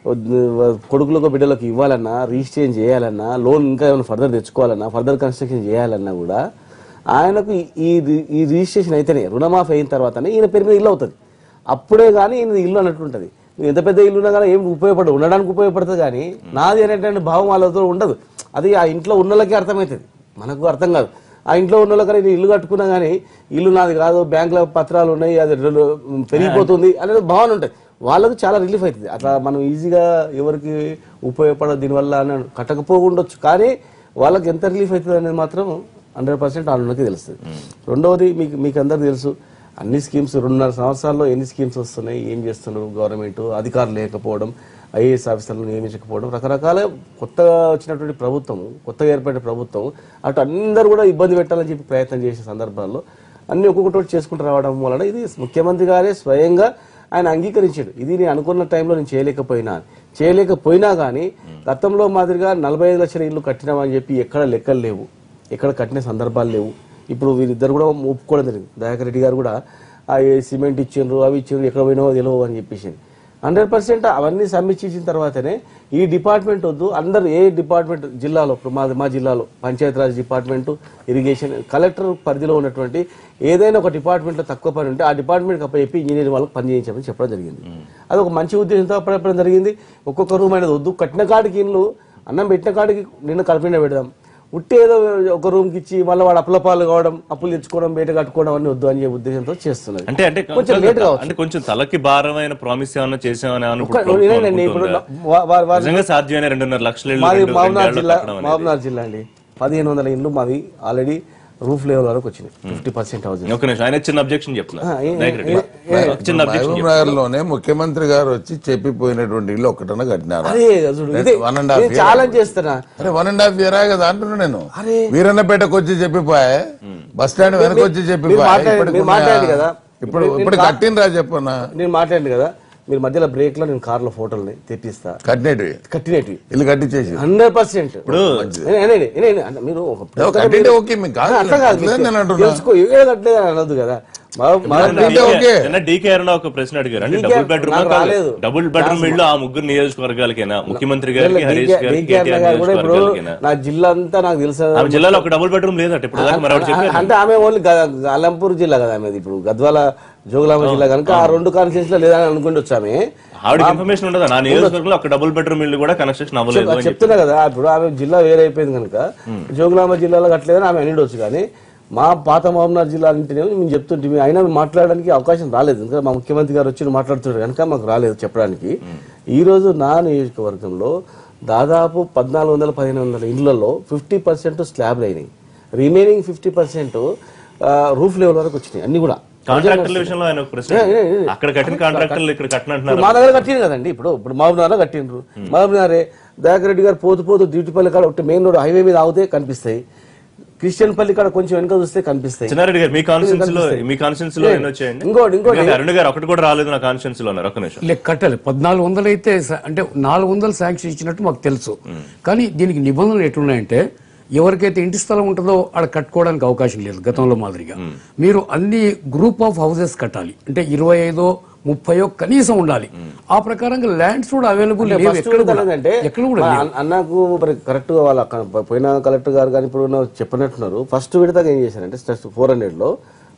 Speaker 5: వద్- కొడుకులకు బిడ్డలకు ఇవ్వాలన్నా రిజిస్ట్రేషన్ చేయాలన్నా లోన్ ఇంకా ఏమైనా ఫర్దర్ తెచ్చుకోవాలన్నా ఫర్దర్ కన్స్ట్రక్షన్ చేయాలన్నా కూడా ఆయనకు ఈ- ఈ రి- ఈ రిజిస్ట్రేషన్ అయితేనే రుణమాఫీ అయిన తర్వాతనే ఈయన పేరు మీద ఇల్లు అవుతుంది అప్పుడే కానీ ఈయన ఇల్లు అన్నట్టుంటది నువ్వు ఎంత పెద్ద ఇల్లు ఉన్నా కానీ ఏం ఉపయోగపడదు ఉండడానికి ఉపయోగపడుతుంది కానీ నాది అనేటువంటి భావం వాళ్ళతో ఉండదు అది ఆ ఇంట్లో ఉన్నోళ్ళకి అర్థమవుతుంది మనకు అర్థం కాదు ఆ ఇంట్లో ఉన్న వాళ్ళకి నేను ఇల్లు కట్టుకున్నా కానీ ఇల్లు నాది కాదు బ్యాంకులో పత్రాలు ఉన్నాయి అది రెండు పెరిగిపోతుంది అనేది భావన ఉంటుంది వాళ్ళకు చాలా రిలీఫ్ అవుతుంది అట్లా మనం ఈజీగా ఎవరికి ఉపయోగపడదు దీనివల్ల అని కట్టకపోకుండొచ్చు కానీ వాళ్ళకి ఎంత రిలీఫ్ అవుతుంది అనేది మాత్రం హండ్రెడ్ పర్సెంట్ వాళ్ళకి తెలుస్తుంది రెండవది మీకు మీకు అందరికి తెలుసు అన్ని స్కీమ్స్ రెండున్నర సంవత్సరాల్లో ఎన్ని స్కీమ్స్ వస్తున్నాయి ఏం చేస్తున్నారు గవర్నమెంట్ అధికారులు లేకపోవడం ఐఏఎస్ ఆఫీసర్లు నియమించకపోవడం రకరకాల కొత్తగా వచ్చినటువంటి ప్రభుత్వం కొత్తగా ఏర్పడిన ప్రభుత్వం అటు అందరూ కూడా ఇబ్బంది పెట్టాలని చెప్పి ప్రయత్నం చేసే సందర్భాల్లో అన్ని ఒక్కొక్కటి చేసుకుంటూ రావడం వలన ఇది ముఖ్యమంత్రి గారే స్వయంగా ఆయన అంగీకరించాడు ఇది నేను అనుకున్న టైంలో నేను చేయలేకపోయినా చేయలేకపోయినా కానీ గతంలో మాదిరిగా నలభై ఐదు లక్షల ఇల్లు కట్టినామని చెప్పి ఎక్కడ లెక్కలు లేవు ఎక్కడ కట్టిన సందర్భాలు లేవు ఇప్పుడు వీరిద్దరు కూడా ఒప్పుకోవడం జరిగింది దయాకర్ రెడ్డి గారు కూడా ఆ ఏ సిమెంట్ ఇచ్చిండ్రు అవి ఇచ్చిండ్రు ఎక్కడ పోయినావో తెలియవు అని చెప్పేసి హండ్రెడ్ పర్సెంట్ అవన్నీ సమీక్షించిన తర్వాతనే ఈ డిపార్ట్మెంట్ వద్దు అందరు ఏ డిపార్ట్మెంట్ జిల్లాలో ఇప్పుడు మా మా జిల్లాలో పంచాయతీరాజ్ డిపార్ట్మెంట్ ఇరిగేషన్ కలెక్టర్ పరిధిలో ఉన్నటువంటి ఏదైనా ఒక డిపార్ట్మెంట్లో తక్కువ పని ఉంటే ఆ డిపార్ట్మెంట్కి అప్పచెప్పి ఇంజనీర్ వాళ్ళకి పని చేయించమని చెప్పడం జరిగింది అది ఒక మంచి ఉద్దేశంతో అప్పుడప్పుడు జరిగింది ఒక్కొక్క రూమ్ అనేది వద్దు కట్టిన కాడికి ఇల్లు అన్నం పెట్టిన కాడికి నిన్న కలిపిన పెడదాం ఉట్టి ఏదో ఒక రూమ్ కి ఇచ్చి మళ్ళీ వాడు అప్పులపాలు కావడం అప్పులు తెచ్చుకోవడం బయట కట్టుకోవడం అన్ని వద్దు అని చెప్పే ఉద్దేశంతో చేస్తున్నది
Speaker 1: అంటే అంటే
Speaker 5: కొంచెం లేట్ కావచ్చు
Speaker 1: అంటే కొంచెం తలకి భారమైన ప్రామిస్ ఏమన్నా చేసామని
Speaker 5: ఒక్క- నేనండి ఇప్పుడు వా- వా- వా-
Speaker 1: నిజంగా సాధ్యమైన రెండున్నర లక్షల ఇళ్ళు
Speaker 5: మాది
Speaker 1: రెండు-
Speaker 5: మామనార్
Speaker 1: రెండేళ్లలో
Speaker 5: జిల్లా
Speaker 1: కట్టడం అనేది.
Speaker 5: మామనార్ జిల్లా అండి పదిహేను వందల ఇల్లు మాది ఆల్రెడీ రూఫ్ లెవెల్ వరకు వచ్చినాయి ఫిఫ్టీ పర్సెంట్ హౌసింగ్
Speaker 1: ఒక్క నిమిషం ఆయన చిన్న అబ్జెక్షన్ చెప్తున్నారు
Speaker 5: ఆ, ఏ-
Speaker 1: నాయక్ రెడ్డి.
Speaker 5: ఏ-
Speaker 1: ఒక చిన్న అబ్జెక్షన్
Speaker 4: మహబూబ్ నగర్ లోనే ముఖ్యమంత్రి గారు వచ్చి చెప్పిపోయినటువంటి ఇల్లు ఒకటన కట్టినారు
Speaker 5: అదే చూడు ఇదే
Speaker 4: వన్ అండ్ హాఫ్
Speaker 5: నేను ఛాలెంజ్ చేస్తున్నా
Speaker 4: అరే వన్ అండ్ హాఫ్ ఇయర్ కదా అంటున్నా నేను వీరన్నపేటకు వచ్చి చెప్పిపోయా బస్ స్టాండ్ వెనక వచ్చి
Speaker 5: మీరు
Speaker 4: చెప్పిపోయా
Speaker 5: మాట్లాడండి,
Speaker 4: ఇప్పటికి
Speaker 5: మీరు
Speaker 4: ఉన్నాయా?
Speaker 5: మాట్లాడండి కదా.
Speaker 4: ఇప్పుడు
Speaker 5: నేను
Speaker 4: ఇప్పుడు
Speaker 5: కా-
Speaker 4: కట్టినరా చెప్పన్నా
Speaker 5: నేను మాట్లాడండి కదా మీరు మధ్యలో బ్రేక్ లో నేను కార్లో ఫోటోలు తెప్పిస్తా
Speaker 4: కట్టినటివి
Speaker 5: కట్టినట్టు
Speaker 4: ఇల్లు కట్టించేసి
Speaker 5: హండ్రెడ్ పర్సెంట్ మీరు ఒక-
Speaker 4: ఏదో కట్టింటే ఓకే మీకు కాదు
Speaker 5: అట్లా కాదు
Speaker 4: కట్టలేదు
Speaker 5: మీకు
Speaker 4: నేను అంటున్నా
Speaker 5: తెలుసుకో ఏ కట్టలేదు అని అనొద్దు కదా మా- మా-
Speaker 1: నిన్న
Speaker 4: అంటే
Speaker 1: DK
Speaker 4: ఓకే.
Speaker 1: నిన్న డీకే అరుణ ఒక ప్రశ్న అడిగారు అంటే
Speaker 5: DK
Speaker 1: డబుల్ బెడ్రూమ్
Speaker 5: నాకు రాలేదు.
Speaker 1: డబుల్ బెడ్రూమ్ ఇల్లు ఆ ముగ్గురు నియోజకవర్గాలకేనా ముఖ్యమంత్రి గారికి హరీష్
Speaker 5: డీకే-
Speaker 1: గారికి
Speaker 5: డీకే అన్న
Speaker 1: కేటీఆర్
Speaker 5: గారు కూడా ఇప్పుడు
Speaker 1: నియోజకవర్గాలకేనా
Speaker 5: నా జిల్లా అంతా నాకు తెలుసు
Speaker 1: ఆమె జిల్లాలో ఒక డబుల్ బెడ్రూమ్ లేదట ఇప్పుడు దాకా మరొకటి చెప్పారు
Speaker 5: అంటే ఆమె ఓన్లీ గ- అలంపూర్ జిల్లా కదా ఆమెది ఇప్పుడు గద్వాల జోగులాంబ జిల్లా కనుక ఆ రెండు కాన్స్టిట్యూన్స్ లో లేదని అనుకుంటూ వచ్చామే
Speaker 1: ఆవిడకి ఇన్ఫర్మేషన్ ఉండదా నా నియోజకవర్గంలో ఒక డబుల్ బెడ్రూమ్ ఇల్లు కూడా కన్స్ట్రక్షన్ అవ్వలేదు అని చెప్పి
Speaker 5: చెప్తున్నా కదా ఇప్పుడు ఆమె జిల్లా వేరైపోయింది కనుక జోగులాంబ జిల్లాలో కట్టలేదని ఆమె అనిడొచ్చు కానీ మా పాత మహబూబ్నగర్ జిల్లా అంటేనే మేము చెప్తుంటే అయినా మేము మాట్లాడడానికి అవకాశం రాలేదు ఎందుకంటే మా ముఖ్యమంత్రి గారు వచ్చి మాట్లాడుతున్నారు కనుక మాకు రాలేదు చెప్పడానికి ఈ రోజు నా నియోజకవర్గంలో దాదాపు పద్నాలుగు వందల పదిహేను వందల ఇళ్లలో ఫిఫ్టీ పర్సెంట్ స్లాబ్లు అయినాయి remaining fifty percent roof level వరకు వచ్చినాయి అన్ని కూడా
Speaker 1: కాంట్రాక్టర్ల విషయంలో ఆయన ఒక ప్రశ్న
Speaker 5: ఏ, ఏ, ఏ.
Speaker 1: అక్కడ కట్టిన కాంట్రాక్టర్లు ఇక్కడ కట్టినంటున్నారు
Speaker 5: ఇప్పుడు మా దగ్గర కట్టిండ్రు కదండి ఇప్పుడు ఇప్పుడు మహబూబ్నగర్ కట్టిండ్రు మహబూబ్నగరే దయాకర్ రెడ్డి గారు పోతూ పోతూ డ్యూటీపల్లి కాడ ఒకటి మెయిన్ రోడ్ హైవే మీద ఆగితే కనిపిస్తాయి క్రిస్టియన్ పల్లి కాడ కొంచెం వెనక చూస్తే కనిపిస్తాయి
Speaker 1: చిన్నారెడ్డి గారు మీ కాన్స్టిట్యూన్స్ లో మీ కాన్స్టిట్యూన్స్ లో ఎన్ని వచ్చాయండి
Speaker 5: ఇంకోటి ఇంకోటి
Speaker 1: ఎందుకంటే అరుణ్ గారు ఒకటి కూడా రాలేదు నా కాన్స్టిట్యూన్స్ లో ఉన్నారు ఒక నిమిషం
Speaker 2: లెక్క కట్టాలి పద్నాలుగు వందలు అయితే స- అంటే నాలుగు వందలు శాంక్షన్ ఇచ్చినట్టు మాకు తెలుసు కానీ దీనికి నిబంధనలు ఎట్లున్నాయంటే ఎవరికైతే ఇంటి స్థలం ఉంటుందో ఆడ కట్టుకోవడానికి అవకాశం లేదు గతంలో మాదిరిగా మీరు అన్ని గ్రూప్ ఆఫ్ హౌసెస్ కట్టాలి అంటే ఇరవై ఐదో ముప్పయో కనీసం ఉండాలి ఆ ప్రకారంగా ల్యాండ్స్ కూడా అవైలబుల్ లేవు
Speaker 5: ఫస్ట్
Speaker 2: ఎక్కడ కూడా
Speaker 5: ఏంటంటే
Speaker 2: ఎక్కడ కూడా
Speaker 5: మా
Speaker 2: లేవు.
Speaker 5: అన్న- అన్నకు మరి కరెక్ట్ గా వాళ్ళ అక్క- పోయిన కలెక్టర్ గారు కానీ ఇప్పుడు ఉన్న చెప్పినట్టున్నారు ఫస్ట్ విడతగా ఏం చేశారంటే ఫస్ట్ ఫోర్ హండ్రెడ్ లో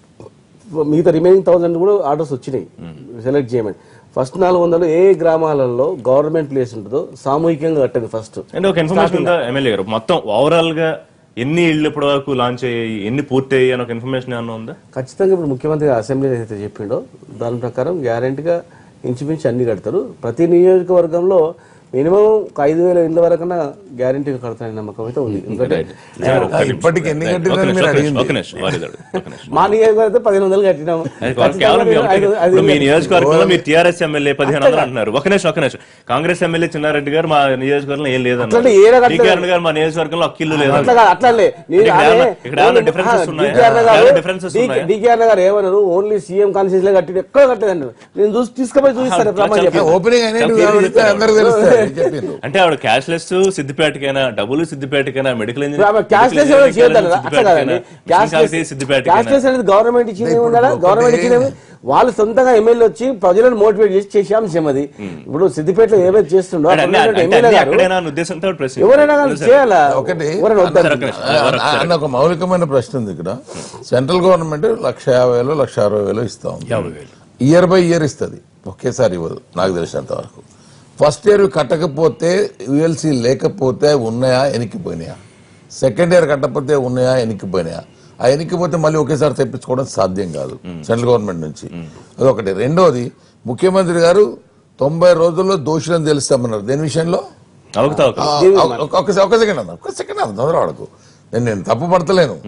Speaker 5: మిగతా రిమైనింగ్ థౌసండ్ కూడా ఆర్డర్స్ వచ్చినాయి సెలెక్ట్ చేయమని ఫస్ట్ నాలుగు వందలు ఏ గ్రామాలలో గవర్నమెంట్ ప్లేస్ ఉంటుందో సామూహికంగా కట్టండి ఫస్ట్
Speaker 1: అంటే ఒక ఇన్ఫర్మేషన్ ఉందా ఎమ్మెల్యే గారు మొత్తం ఓవరాల్ గా ఎన్ని ఇళ్ళు ఇప్పటి వరకు లాంచ్ అయ్యాయి ఎన్ని పూర్తి అయ్యాయి అని ఒక ఇన్ఫర్మేషన్ ఏమన్నా ఉందా
Speaker 5: ఖచ్చితంగా ఇప్పుడు ముఖ్యమంత్రి అసెంబ్లీ ఏదైతే చెప్పిండో దాని ప్రకారం గ్యారెంటీగా ఇంచుమించు అన్ని కడతారు ప్రతి నియోజకవర్గంలో మినిమం ఒక ఐదు వేల ఇళ్ళ వరకన్నా గ్యారెంటీగా కడతారనే నమ్మకం అయితే ఉంది ఎందుకంటే
Speaker 4: ఇప్పటికి ఎన్ని
Speaker 1: ఒక
Speaker 4: కట్టిందని
Speaker 1: నిమిషం,
Speaker 4: మీరు
Speaker 1: ఒక నిమిషం,
Speaker 4: అడిగింది
Speaker 1: ఒక నిమిషం, వారిదాడు, ఒక నిమిషం.
Speaker 5: మా నియోజకవర్గం అయితే పదిహేను వందలు కట్టినాము
Speaker 1: అది కేవలం మీ
Speaker 5: ఖచ్చితంగా
Speaker 1: ఒకటి-
Speaker 5: ఐదు- ఐదు
Speaker 1: ఇప్పుడు మీ
Speaker 5: వేలు
Speaker 1: నియోజకవర్గంలో మీ టీఆర్ఎస్ ఎమ్మెల్యే పదిహేను వందలు అంటున్నారు ఒక నిమిషం ఒక నిమిషం కాంగ్రెస్ ఎమ్మెల్యే చిన్నారెడ్డి గారు మా నియోజకవర్గంలో ఏం లేదన్నారు
Speaker 5: అట్లంటే ఏ రకం
Speaker 1: డీకే అరుణ్ గారు మా నియోజకవర్గంలో ఒక్క ఇల్లు
Speaker 5: అట్లా
Speaker 1: లేదన్నారు
Speaker 5: కాదు, అట్లా లే. నేను
Speaker 1: ఇక్కడ
Speaker 5: అదే-
Speaker 1: ఏమన్నా- ఇక్కడ ఏమన్నా
Speaker 5: ఓన్లీ-
Speaker 1: differences
Speaker 5: ఆ,
Speaker 1: ఉన్నాయా?
Speaker 5: DK అన్న గారు-
Speaker 1: ఏమన్నా differences
Speaker 5: DK
Speaker 1: ఉన్నాయా?
Speaker 5: DK అన్న గారు ఏమన్నారు ఓన్లీ సీఎం కాన్స్టిట్యూన్స్ లో కట్టి ఎక్కడ కట్టలేదు నేను చూసి తీసుకుపోయి చూపిస్తాను ప్రమాణం
Speaker 1: చాలా-
Speaker 5: చెప్పి
Speaker 4: ఓపెనింగ్ అనేది అందరికి తెలుస్తుంది చెప్పిండ్రు
Speaker 1: అంటే ఆవిడ క్యాష్ లెస్ సిద్దిపేటకైనా డబ్బులు సిద్దిపేటకైనా మెడికల్
Speaker 5: ఆమె క్యాష్ లెస్ ఎవరు చేయొద్దు అట్లా కాదండి క్యాష్ లెస్ క్యాష్
Speaker 1: సిద్దిపేటకైనా
Speaker 5: లెస్ అనేది గవర్నమెంట్ ఇచ్చింది
Speaker 4: ఇప్పుడు
Speaker 5: ఉండాలా
Speaker 4: ఒకటి-
Speaker 5: గవర్నమెంట్ ఇచ్చినవి వాళ్ళు సొంతంగా ఎమ్మెల్యే వచ్చి ప్రజలను మోటివేట్ చేసి చేసే అంశం అది ఇప్పుడు సిద్దిపేటలో ఏమైతే చేస్తుండో
Speaker 1: అంటే అన్ని- అంటే
Speaker 5: ఎమ్మెల్యే
Speaker 1: అన్ని
Speaker 5: గారు
Speaker 1: అక్కడైనా అన్న ఉద్దేశంతో ఆవిడ ప్రశ్న
Speaker 5: ఎవరైనా కానీ చేయాలా
Speaker 4: ఒకటి
Speaker 5: ఎవరైనా వద్దని
Speaker 1: సరే, ఒక నిమిషం. ఎవరు
Speaker 4: ఆ- అన్న ఒక మౌలికమైన ప్రశ్న ఉంది ఇక్కడ సెంట్రల్ గవర్నమెంట్ లక్ష యాభై వేలు లక్ష అరవై వేలు ఇస్తా ఉంది
Speaker 2: యాభై వేలు
Speaker 4: ఇయర్ బై ఇయర్ ఇస్తుంది ఒకేసారి ఇవ్వదు నాకు తెలిసినంత వరకు ఫస్ట్ ఇయర్ కట్టకపోతే యుఎల్సి లేకపోతే ఉన్నాయా ఎనికిపోయినాయా సెకండ్ ఇయర్ కట్టకపోతే ఉన్నాయా ఎనికిపోయినాయా ఆ ఎనికిపోతే మళ్ళీ ఒకేసారి తెప్పించుకోవడం సాధ్యం కాదు సెంట్రల్ గవర్నమెంట్ నుంచి అదొకటి రెండోది ముఖ్యమంత్రి గారు తొంభై రోజుల్లో దోషులను తెలుస్తామన్నారు దేని విషయంలో
Speaker 1: అవకతవక
Speaker 4: ఆ, ఒక- ఒక- ఒక ఒక సెకండ్ అన్న ఒక సెకండ్ అన్న తొందర వాడకు నేను నేను తప్పు పడతలేను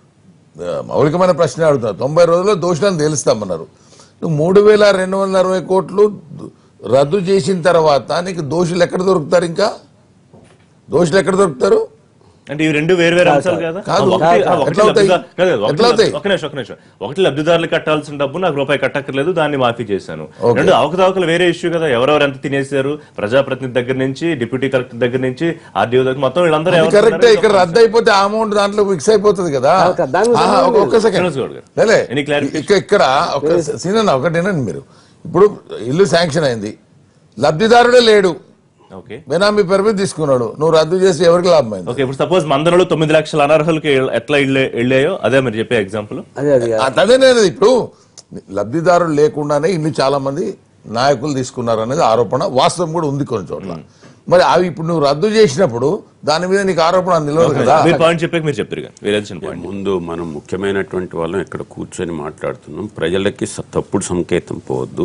Speaker 4: ఆ, మౌలికమైన ప్రశ్న అడుగుతున్నా తొంభై రోజుల్లో దోషులను తేలుస్తామన్నారు నువ్వు మూడు వేల రెండు వందల అరవై కోట్లు ద- రద్దు చేసిన తర్వాత నీకు దోషులు ఎక్కడ దొరుకుతారు ఇంకా దోషులు ఎక్కడ దొరుకుతారు
Speaker 1: అంటే ఇవి రెండు వేరు వేరు అంశాలు కదా
Speaker 4: కాదు.
Speaker 1: ఆ, ఒకటి- ఆ, ఒకటి
Speaker 4: ఎట్లా అవుతాయి?
Speaker 1: లబ్ధిదా- కాదు, కాదు, ఒకటి
Speaker 4: ఎట్లా అవుతాయి?
Speaker 1: లబ్ధి- ఒక నిమిషం ఒక నిమిషం ఒకటి లబ్ధిదారులు కట్టాల్సిన డబ్బు నాకు రూపాయి కట్టక్కర్లేదు దాన్ని మాఫీ చేశాను
Speaker 4: ఓకే.
Speaker 1: రెండు అవకతవకలు వేరే ఇష్యూ కదా ఎవరెవరు ఎంత తినేశారు ప్రజాప్రతినిధి దగ్గర నుంచి డిప్యూటీ కలెక్టర్ దగ్గర నుంచి ఆర్డీఓ దగ్గర మొత్తం వీళ్ళందరూ
Speaker 4: అది
Speaker 1: ఎవరు
Speaker 4: కరెక్టే
Speaker 1: ఉన్నారు?
Speaker 4: ఇక్కడ రద్దు అయిపోతే ఆ అమౌంట్ దాంట్లో ఫిక్స్ అయిపోతుంది కదా
Speaker 5: కాదు, కాదు, దాని గురించి
Speaker 4: ఆహా, ఒక- ఒక్క సెకండ్
Speaker 1: వినోద్ గౌడ్ గారు.
Speaker 4: లేలే
Speaker 1: Any clarification?
Speaker 4: ఇక్కడ ఇక్కడ ఒక సీనన్న ఒకటేనండి మీరు ఇప్పుడు ఇల్లు శాంక్షన్ అయింది లబ్ధిదారుడే లేడు
Speaker 1: ఓకే
Speaker 4: బెనామీ పేరు మీద తీసుకున్నాడు నువ్వు రద్దు చేసి ఎవరికి లాభం అయింది
Speaker 1: ఓకే ఇప్పుడు సపోజ్ మందనలో తొమ్మిది లక్షల అనర్హులకి ఎట్లా ఇళ్ళే- వెళ్ళాయో అదే మీరు చెప్పే ఎగ్జాంపుల్
Speaker 5: అదే అది
Speaker 4: అదే నేను ఇప్పుడు లబ్ధిదారులు లేకుండానే ఇల్లు చాలా మంది నాయకులు తీసుకున్నారు అనేది ఆరోపణ వాస్తవం కూడా ఉంది కొన్ని చోట్ల మరి అవి ఇప్పుడు నువ్వు రద్దు చేసినప్పుడు దాని మీద నీకు ఆరోపణ నిలవదు కదా
Speaker 1: మీరు పాయింట్ చెప్పాక మీరు చెప్తారు కానీ వేరే పాయింట్
Speaker 3: ముందు మనం ముఖ్యమైనటువంటి వాళ్ళం ఇక్కడ కూర్చొని మాట్లాడుతున్నాం ప్రజలకి స- తప్పుడు సంకేతం పోవద్దు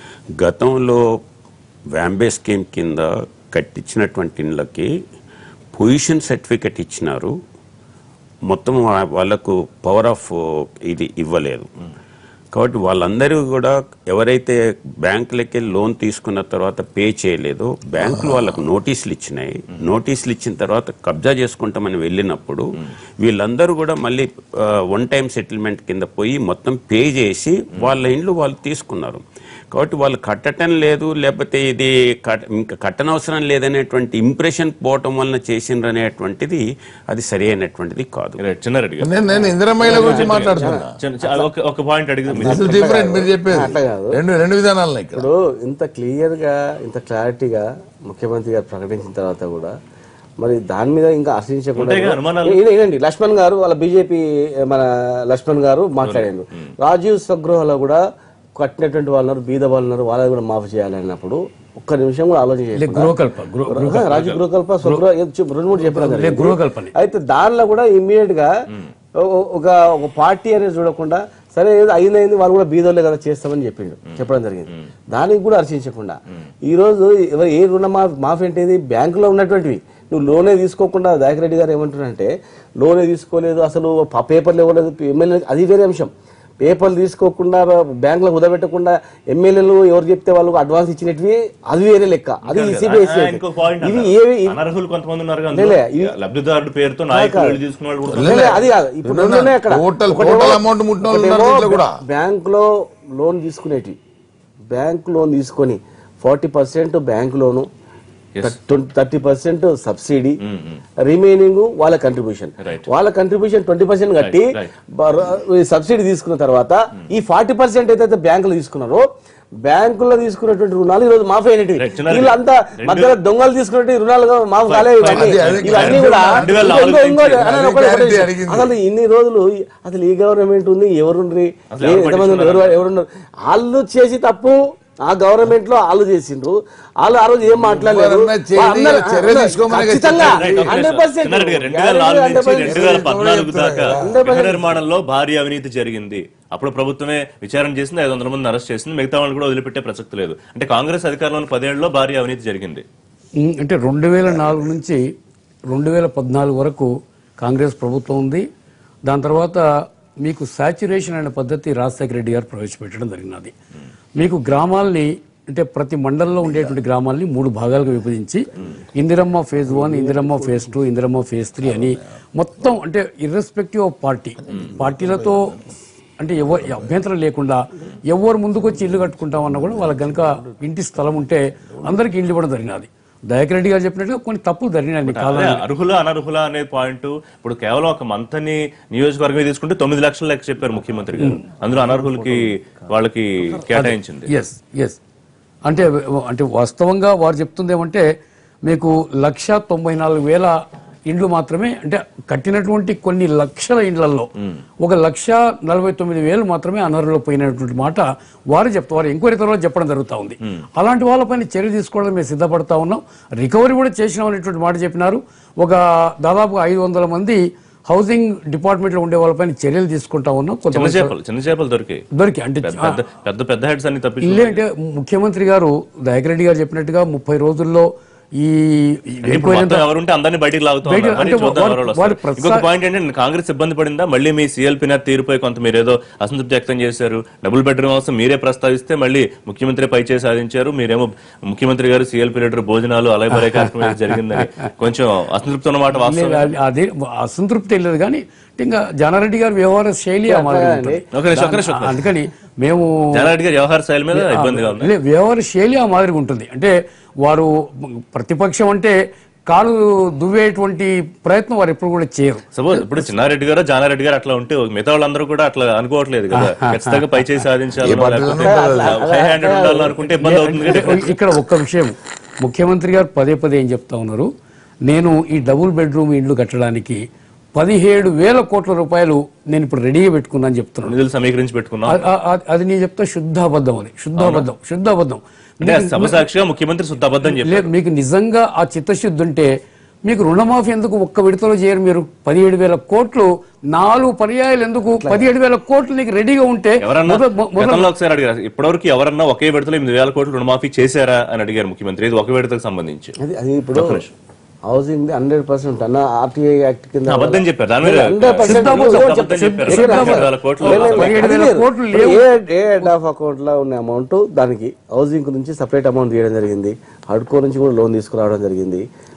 Speaker 3: గతంలో వ్యాంబే స్కీమ్ కింద కట్టించినటువంటి ఇళ్ళకి పొజిషన్ సర్టిఫికెట్ ఇచ్చినారు మొత్తం వా- వాళ్ళకు పవర్ ఆఫ్ ఇది ఇవ్వలేదు కాబట్టి వాళ్ళందరూ కూడా ఎవరైతే బ్యాంకులకి లోన్ తీసుకున్న తర్వాత పే చేయలేదో బ్యాంకులు వాళ్ళకు నోటీసులు ఇచ్చినాయి నోటీసులు ఇచ్చిన తర్వాత కబ్జా చేసుకుంటామని వెళ్ళినప్పుడు వీళ్ళందరూ కూడా మళ్ళీ వన్ టైం సెటిల్మెంట్ కింద పోయి మొత్తం పే చేసి వాళ్ళ ఇండ్లు వాళ్ళు తీసుకున్నారు కాబట్టి వాళ్ళు కట్టడం లేదు లేకపోతే ఇది కట్- ఇంకా కట్టనవసరం లేదనేటువంటి ఇంప్రెషన్ పోవటం వలన చేసిండ్రు అనేటువంటిది అది సరి అయినటువంటిది కాదు
Speaker 1: రైట్, చిన్నారెడ్డి గారు
Speaker 4: నేను నేను ఇందిరా మహిళ గురించి మాట్లాడుతున్నా
Speaker 1: చిన్న- చిన్న- ఒక- ఒక పాయింట్ అడిగి మీరు
Speaker 4: దిస్ ఇస్ డిఫరెంట్ మీరు చెప్పేది
Speaker 5: అట్లా కాదు.
Speaker 4: రెండు రెండు విధానాలు ఇక్కడ
Speaker 5: ఇప్పుడు ఇంత క్లియర్ గా ఇంత క్లారిటీగా ముఖ్యమంత్రి గారు ప్రకటించిన తర్వాత కూడా మరి దాని మీద ఇంకా ఆశ్రయించకుండా
Speaker 1: ఉంటాయిగా అనుమానాలు?
Speaker 5: ఏ- ఏనండి లక్ష్మణ్ గారు వాళ్ళ బీజేపీ మన లక్ష్మణ్ గారు మాట్లాడారు రాజీవ్ స్వగృహలో కూడా కట్టినటువంటి వాళ్ళు ఉన్నారు, బీద వాళ్ళు ఉన్నారు వాళ్ళని కూడా మాఫీ చేయాలన్నప్పుడు ఒక్క నిమిషం కూడా ఆలోచన
Speaker 2: లే
Speaker 5: చేయకుండా
Speaker 2: గృహకల్ప గృహ
Speaker 5: రాజు గృహకల్ప స్వగృహ ఏదో చెప్పు- రెండు మూడు చెప్పడం జరిగింది.
Speaker 2: గృహకల్పని.
Speaker 5: అయితే దానిలో కూడా ఇమ్మీడియట్ గా ఓ- ఒక ఒక పార్టీ అనేది చూడకుండా సరే ఏదో అయింది వాళ్ళు కూడా బీదోళ్ళే కదా చేస్తామని చెప్పిండు చెప్పడం జరిగింది దానికి కూడా హర్షించకుండా ఈ రోజు ఎవరు ఏ రుణ మాఫీ అంటే ఇది బ్యాంకులో ఉన్నటువంటివి నువ్వు లోనే తీసుకోకుండా దయాకర్ రెడ్డి గారు ఏమంటున్నారంటే లోనే తీసుకోలేదు అసలు ప- పేపర్లు ఇవ్వలేదు ఎమ్మెల్యే అది వేరే అంశం పేపర్లు తీసుకోకుండా బ్యాంకులో కుదబెట్టకుండా ఎమ్మెల్యేలు ఎవరు చెప్తే వాళ్ళకు అడ్వాన్స్ ఇచ్చినట్వి అది వేరే లెక్క అది సిబిఐసి
Speaker 1: ఆ, ఇంకో పాయింట్
Speaker 5: ఇవి
Speaker 1: అన్నారు.
Speaker 5: ఏవి ఇవి-
Speaker 1: అనర్హులు కొంతమంది ఉన్నారు కదా
Speaker 5: లే,
Speaker 1: అందులో.
Speaker 5: ఇవి-
Speaker 1: లబ్ధిదారుడు పేరుతో నాయకులు వెళ్ళి తీసుకున్న వాళ్ళు కూడా
Speaker 5: లే, లే, అది కాదు ఇప్పుడు రెండు ఉన్నాయి అక్కడ
Speaker 4: టోటల్-
Speaker 5: ఒకటేమో-
Speaker 4: టోటల్ అమౌంట్ ముట్టిన వాళ్ళు ఉన్నారు
Speaker 5: ఒకటేమో
Speaker 4: దీంట్లో కూడా.
Speaker 5: బ్యాంక్ లో లోన్ తీసుకునేటి బ్యాంక్ లోన్ తీసుకొని forty percent bank loan thirty percent subsidy remaining వాళ్ళ కంట్రిబ్యూషన్
Speaker 1: Right.
Speaker 5: వాళ్ళ కంట్రిబ్యూషన్ ట్వంటీ పర్సెంట్ కట్టి
Speaker 1: right.
Speaker 5: సబ్సిడీ తీసుకున్న తర్వాత ఈ ఫార్టీ పర్సెంట్ ఏదైతే బ్యాంకులు తీసుకున్నారో బ్యాంకుల్లో తీసుకున్నటువంటి రుణాలు ఈ రోజు మాఫీ అయినట్టు
Speaker 1: Right, చిన్నారెడ్డి.
Speaker 5: వీళ్ళంతా
Speaker 1: రెండు-
Speaker 5: మధ్యలో దొంగలు తీసుకున్నట్టు రుణాలు మాఫీ కాలేదు ఇవన్నీ
Speaker 4: అదే, అదే
Speaker 5: ఇవన్నీ కూడా
Speaker 1: రెండు వేల
Speaker 5: ఇంకో- ఇంకో- ఇంకో-
Speaker 1: నాలుగు
Speaker 5: అన్న,
Speaker 4: నుంచి
Speaker 5: ఒకటే- ఒకటే
Speaker 4: clarity
Speaker 5: విషయం.
Speaker 4: అడిగింది.
Speaker 5: అసలు ఇన్ని రోజులు ఈ- అసలు ఈ గవర్నమెంట్ ఉంది ఎవరుండ్రి
Speaker 1: అసలు
Speaker 5: ఏ-
Speaker 1: ఎవరు
Speaker 5: ఎంతమంది ఉన్నారు? ఎవరు ఎవరున్నారు వాళ్ళు చేసి తప్పు ఆ గవర్నమెంట్ లో వాళ్ళు చేసిండ్రు వాళ్ళు ఆ రోజు ఏం మాట్లాడలేదు
Speaker 4: ఎవరన్నా చేయని
Speaker 5: అందరూ-
Speaker 4: చర్య
Speaker 5: అందరూ
Speaker 4: తీసుకోమని
Speaker 5: ఖచ్చితంగా
Speaker 1: రైట్, ఒక
Speaker 5: హండ్రెడ్
Speaker 1: నిమిషం.
Speaker 5: పర్సెంట్
Speaker 1: చిన్నారెడ్డి గారు, రెండు వేల నాలుగు నుంచి రెండు వేల పద్నాలుగు దాకా గృహ నిర్మాణంలో భారీ అవినీతి జరిగింది అప్పుడు ప్రభుత్వమే విచారణ చేసింది ఐదు వందల మంది అరెస్ట్ చేసింది మిగతా వాళ్ళు కూడా వదిలిపెట్టే ప్రసక్తి లేదు అంటే కాంగ్రెస్ అధికారంలోని పదేళ్లలో భారీ అవినీతి జరిగింది
Speaker 2: ఉమ్, అంటే రెండు వేల నాలుగు నుంచి రెండు వేల పద్నాలుగు వరకు కాంగ్రెస్ ప్రభుత్వం ఉంది దాని తర్వాత మీకు సాచురేషన్ అనే పద్ధతి రాజశేఖర రెడ్డి గారు ప్రవేశపెట్టడం జరిగినది మీకు గ్రామాల్ని అంటే ప్రతి మండలంలో ఉండేటువంటి గ్రామాల్ని మూడు భాగాలుగా విభజించి Indiramma phase one Indiramma phase two Indiramma phase three అని మొత్తం అంటే ఇర్రెస్పెక్టివ్ ఆఫ్ పార్టీ పార్టీలతో అంటే ఎవరు అభ్యంతరం లేకుండా ఎవరు ముందుకు వచ్చి ఇల్లు కట్టుకుంటామన్నా కూడా వాళ్ళకి కనుక ఇంటి స్థలం ఉంటే అందరికి ఇల్లు ఇవ్వడం జరిగినది దయాకర్ రెడ్డి గారు చెప్పినట్టుగా కొన్ని తప్పులు జరిగినాయి కాదు
Speaker 1: అదే అర్హుల అనర్హుల అనే పాయింట్ ఇప్పుడు కేవలం ఒక మంతని నియోజకవర్గం తీసుకుంటే తొమ్మిది లక్షల లెక్క చెప్పారు ముఖ్యమంత్రి గారు అందులో అనర్హులకి వాళ్ళకి కేటాయించింది
Speaker 2: ఎస్ ఎస్ అంటే అంటే వాస్తవంగా వారు చెప్తుంది ఏమంటే మీకు లక్ష తొంభై నాలుగు వేల ఇండ్లు మాత్రమే అంటే కట్టినటువంటి కొన్ని లక్షల ఇండ్లలో ఒక లక్ష నలభై తొమ్మిది వేలు మాత్రమే అనర్హులు పోయినటువంటి మాట వారు చెప్తారు వారు ఎంక్వైరీ తర్వాత చెప్పడం జరుగుతూ ఉంది అలాంటి వాళ్ళపైన చర్య తీసుకోవడం మేము సిద్ధపడతా ఉన్నాం రికవరీ కూడా చేసినాం అనేటువంటి మాట చెప్పినారు ఒక దాదాపు ఐదు వందల మంది హౌసింగ్ డిపార్ట్మెంట్ లో ఉండే వాళ్ళపైన చర్యలు తీసుకుంటా ఉన్నాం
Speaker 1: చిన్న
Speaker 2: కొంతమంది
Speaker 1: చేపలు చిన్న చేపలు దొరికాయి
Speaker 2: దొరికి అంటే
Speaker 1: పెద్ద పెద్ద పెద్ద పెద్ద హెడ్స్ అన్ని తప్పించు
Speaker 2: ఇల్లే అంటే ముఖ్యమంత్రి గారు దయాకర్ రెడ్డి గారు చెప్పినట్టుగా ముప్పై రోజుల్లో ఈ ఈ
Speaker 1: ఇప్పుడు మొత్తం ఎవరుంటే అందరినీ బయటికి లాగుతా
Speaker 2: బయట-
Speaker 1: ఉన్నారు. మరి
Speaker 2: అంటే
Speaker 1: చూద్దాం
Speaker 2: వాడు-
Speaker 1: ఎవరు
Speaker 2: వాడు
Speaker 1: వస్తారు.
Speaker 2: ప్రతిసా-
Speaker 1: ఇంకొక పాయింట్ ఏంటంటే కాంగ్రెస్ ఇబ్బంది పడిందా మళ్ళీ మీ సిఎల్పీ నేత తీరుపై కొంత మీరు ఏదో అసంతృప్తి వ్యక్తం చేశారు డబుల్ బెడ్రూమ్ హౌస్ మీరే ప్రస్తావిస్తే మళ్ళీ ముఖ్యమంత్రి పై చేసి సాధించారు మీరేమో ముఖ్యమంత్రి గారు సిఎల్పీ లీడర్ భోజనాలు అలాగే బలే కార్యక్రమం ఏదో జరిగిందని కొంచెం అసంతృప్తి ఉన్నమాట వాస్తవం
Speaker 2: లేదు, అది- అదే అసంతృప్తి వెళ్ళదు కానీ ఇంకా జానారెడ్డి గారి వ్యవహార శైలి ఆ మాదిరిగా ఉంటుంది.
Speaker 1: ఒక నిమిషం, ఒక నిమిషం, ఒక నిమిషం.
Speaker 2: అందుకని మేము
Speaker 1: జనారెడ్డి గారి వ్యవహార శైలి మీద ఇబ్బందిగా ఉంది
Speaker 2: లే, వ్యవహార శైలి ఆ మాదిరిగా ఉంటుంది అంటే వారు ప్రతిపక్షం అంటే కాలు దువ్వేటువంటి ప్రయత్నం వారు ఎప్పుడు కూడా చేయరు
Speaker 1: సపోజ్ ఇప్పుడు చిన్నారెడ్డి గారు జానారెడ్డి గారు అట్లా ఉంటే మిగతా వాళ్ళందరూ కూడా అట్లా అనుకోవట్లేదు కదా ఖచ్చితంగా పై చేసి సాధించాలి హై హ్యాండెడ్ ఉండాలని అనుకుంటే ఇబ్బంది అవుతుంది
Speaker 2: అంటే ఇక్కడ ఒక్క విషయం ముఖ్యమంత్రి గారు పదే పదే ఏం చెప్తా ఉన్నారు నేను ఈ డబుల్ బెడ్రూమ్ ఇండ్లు కట్టడానికి పదిహేడు వేల కోట్ల రూపాయలు నేను ఇప్పుడు రెడీగా పెట్టుకున్నాను చెప్తున్నాను
Speaker 1: నిధులు సమీకరించి పెట్టుకున్నాం
Speaker 2: ఆ- ఆ- ఆ- అది నేను చెప్తా శుద్ధాబద్ధం అది శుద్ధాబద్ధం శుద్ధాబద్ధం
Speaker 1: అంటే సమసాక్షిగా ముఖ్యమంత్రి శుద్ధాబద్ధం చెప్పారు
Speaker 2: లేదు మీకు నిజంగా ఆ చిత్తశుద్ధి ఉంటే మీకు రుణమాఫీ ఎందుకు ఒక్క విడతలో చేయరు మీరు పదిహేడు వేల కోట్లు నాలుగు పర్యాయాలు ఎందుకు పదిహేడు వేల కోట్లు నీకు రెడీగా ఉంటే
Speaker 1: ఎవరన్నా
Speaker 2: మొద- మొ- మొద-
Speaker 1: గతంలో ఒకసారి అడిగారు ఇప్పటివరకు ఎవరన్నా ఒకే విడతలో ఎనిమిది వేల కోట్లు రుణమాఫీ చేశారా అని అడిగారు ముఖ్యమంత్రి ఇది ఒక విడతకు సంబంధించి
Speaker 5: అది అది ఇప్పుడు హౌసింగ్ హండ్రెడ్ పర్సెంట్ అన్న ఆర్టీఐ యాక్ట్ కింద
Speaker 1: అబద్ధం చెప్పారు దాని మీద
Speaker 5: హండ్రెడ్ పర్సెంట్
Speaker 2: సిద్ధాబద్ధం
Speaker 1: అబద్ధం చెప్పారు. పదిహేడు వేల కోట్లు
Speaker 2: పదిహేడు వేల కోట్లు లేవు
Speaker 5: ఏ ఏ హెడ్ ఆఫ్ అకౌంట్ లో ఉన్న అమౌంట్ దానికి హౌసింగ్ నుంచి సపరేట్ అమౌంట్ తీయడం జరిగింది హడ్కో నుంచి కూడా లోన్ తీసుకురావడం జరిగింది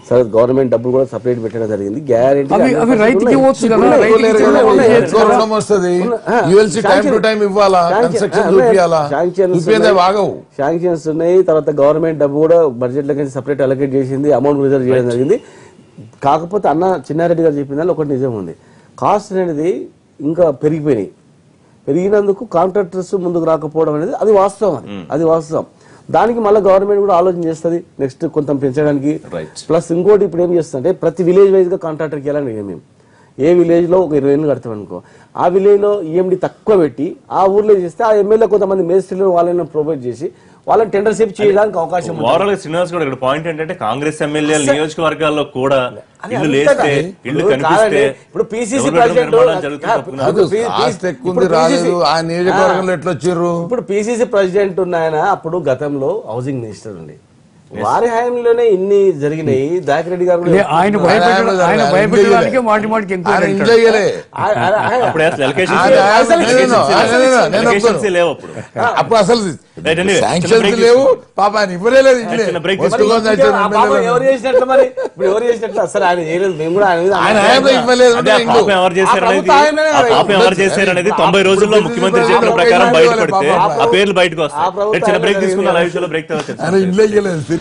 Speaker 5: సరే గవర్నమెంట్ డబ్బులు కూడా సపరేట్ పెట్టడం జరిగింది గ్యారెంటీ
Speaker 2: అవి- అవి రైతుకి ఇవ్వచ్చు కదా, రైతుకి
Speaker 4: లేరు
Speaker 2: ఇవ్వచ్చు
Speaker 4: కదా,
Speaker 2: కదా,
Speaker 4: ఎంతో రుణం వస్తుంది యుఎల్సి టైం టు టైం ఇవ్వాలా కన్స్ట్రక్షన్ చూపియాలా చూపించే బాగవు
Speaker 5: శాంక్షన్స్ ఉన్నాయి తర్వాత గవర్నమెంట్ డబ్బు కూడా బడ్జెట్ లో సపరేట్ అలొకేట్ చేసింది అమౌంట్ రిజర్వ్ చేయడం జరిగింది కాకపోతే అన్న చిన్నారెడ్డి గారు చెప్పిన దానిలో ఒకటి నిజం ఉంది కాస్ట్ అనేది ఇంకా పెరిగిపోయినాయి పెరిగినందుకు కాంట్రాక్టర్స్ ముందుకు రాకపోవడం అనేది అది వాస్తవం అది అది వాస్తవం దానికి మళ్ళీ గవర్నమెంట్ కూడా ఆలోచన చేస్తుంది నెక్స్ట్ కొంత పెంచడానికి
Speaker 1: Right.
Speaker 5: ప్లస్ ఇంకోటి ఇప్పుడు ఏం చేస్తుంటే ప్రతి విలేజ్ వైజ్ గా కాంట్రాక్టర్కి వెళ్ళాలని మేము ఏ విలేజ్ లో ఒక ఇరవై ఏళ్ళు కడతాం అనుకో ఆ విలేజ్ లో ఈఎండి తక్కువ పెట్టి ఆ ఊర్లో చేస్తే ఆ ఎమ్మెల్యే కొంతమంది మేస్త్రీలు వాళ్ళని ప్రొవైడ్ చేసి వాళ్ళని టెండర్ సేపు చేయడానికి అవకాశం ఉంది
Speaker 1: ఓవరాల్ గా శ్రీనివాస్ కూడా ఇక్కడ పాయింట్ ఏంటంటే కాంగ్రెస్ ఎమ్మెల్యేల నియోజకవర్గాల్లో కూడా
Speaker 5: అది
Speaker 1: ఇల్లు
Speaker 5: అంతే
Speaker 1: లేస్తే
Speaker 5: కదా.
Speaker 1: ఇల్లు
Speaker 5: ఇప్పుడు
Speaker 1: కనిపిస్తే
Speaker 5: కాదండి, ఇప్పుడు PCC
Speaker 1: ఎవరి
Speaker 5: ప్రెసిడెంట్
Speaker 1: నిర్మాణాలు జరుగుతుంది తప్పునా?
Speaker 4: కాదు
Speaker 5: పీ-
Speaker 4: ఆస్తి ఎక్కువ
Speaker 5: ఇప్పుడు
Speaker 4: ఉంది రాలేదు
Speaker 5: PCC
Speaker 4: ఆ నియోజకవర్గంలో ఎట్లా వచ్చిర్రు
Speaker 5: ఇప్పుడు పిసిసి ప్రెసిడెంట్ ఉన్న ఆయన అప్పుడు గతంలో హౌసింగ్ మినిస్టర్ ఉండి వారి హయాంలోనే ఇన్ని జరిగినాయి దాకి రెడ్డి గారు కూడా
Speaker 2: లే, ఆయన భయపెట్టడం ఆయన భయపెట్టడానికే మాటి మాటికి
Speaker 4: ఆయన
Speaker 2: ఎంక్వైరీ
Speaker 4: ఎంజాయ్ చేయలే
Speaker 5: ఆ- ఆ- ఆ-
Speaker 1: అప్పుడు అసలు allocations
Speaker 4: ఆ-
Speaker 1: లేవు.
Speaker 4: ఆ-
Speaker 5: అసలు
Speaker 4: నేను- నేను-
Speaker 5: అసలు
Speaker 4: నేను- నేను
Speaker 1: Allocations
Speaker 4: ఒప్పుకోను.
Speaker 1: లేవు అప్పుడు
Speaker 4: అప్పుడు అసలు
Speaker 1: Right, anyway, చిన్న
Speaker 4: శాంక్షన్స్
Speaker 1: break
Speaker 4: లేవు పాప ఆయన ఇవ్వలేదు ఇట్లే
Speaker 1: చిన్న break
Speaker 4: వస్తువులు
Speaker 5: మరి
Speaker 4: తెచ్చారు
Speaker 5: ఆ పాపం
Speaker 4: ఎమ్మెల్యేలు.
Speaker 5: ఎవరు చేసినట్లు మరి ఇప్పుడు ఎవరు చేసినట్లు అసలు ఆయన చేయలేదు మేము కూడా ఆయన మీద
Speaker 4: ఆయన
Speaker 5: అన్నాం.
Speaker 4: హయాంలో ఇవ్వలేదు
Speaker 1: అదే ఆ
Speaker 4: అంటే
Speaker 1: పాపం ఎవరు చేశారు
Speaker 5: ఆ
Speaker 1: అనేది
Speaker 5: ప్రభుత్వం ఆయననే
Speaker 1: ఆ
Speaker 5: కదా.
Speaker 1: పాపం ఎవరు చేశారు అనేది తొంభై రోజుల్లో
Speaker 4: ఇప్పుడు
Speaker 1: ముఖ్యమంత్రి
Speaker 4: ఇప్పుడు
Speaker 1: చెప్పిన
Speaker 4: ఇప్పుడు
Speaker 1: ప్రకారం
Speaker 4: ఇప్పుడు
Speaker 1: బయటపడితే
Speaker 4: పాపం
Speaker 1: ఆ పేర్లు బయటకు
Speaker 5: ఆ
Speaker 1: వస్తాయి
Speaker 5: ప్రభుత్వం
Speaker 1: చిన్న బ్రేక్
Speaker 5: ఆయన
Speaker 1: తీసుకున్న
Speaker 5: కదా.
Speaker 1: ఆ విషయంలో బ్రేక్
Speaker 4: ఆయన ఇంట్లో ఇవ్వలేదు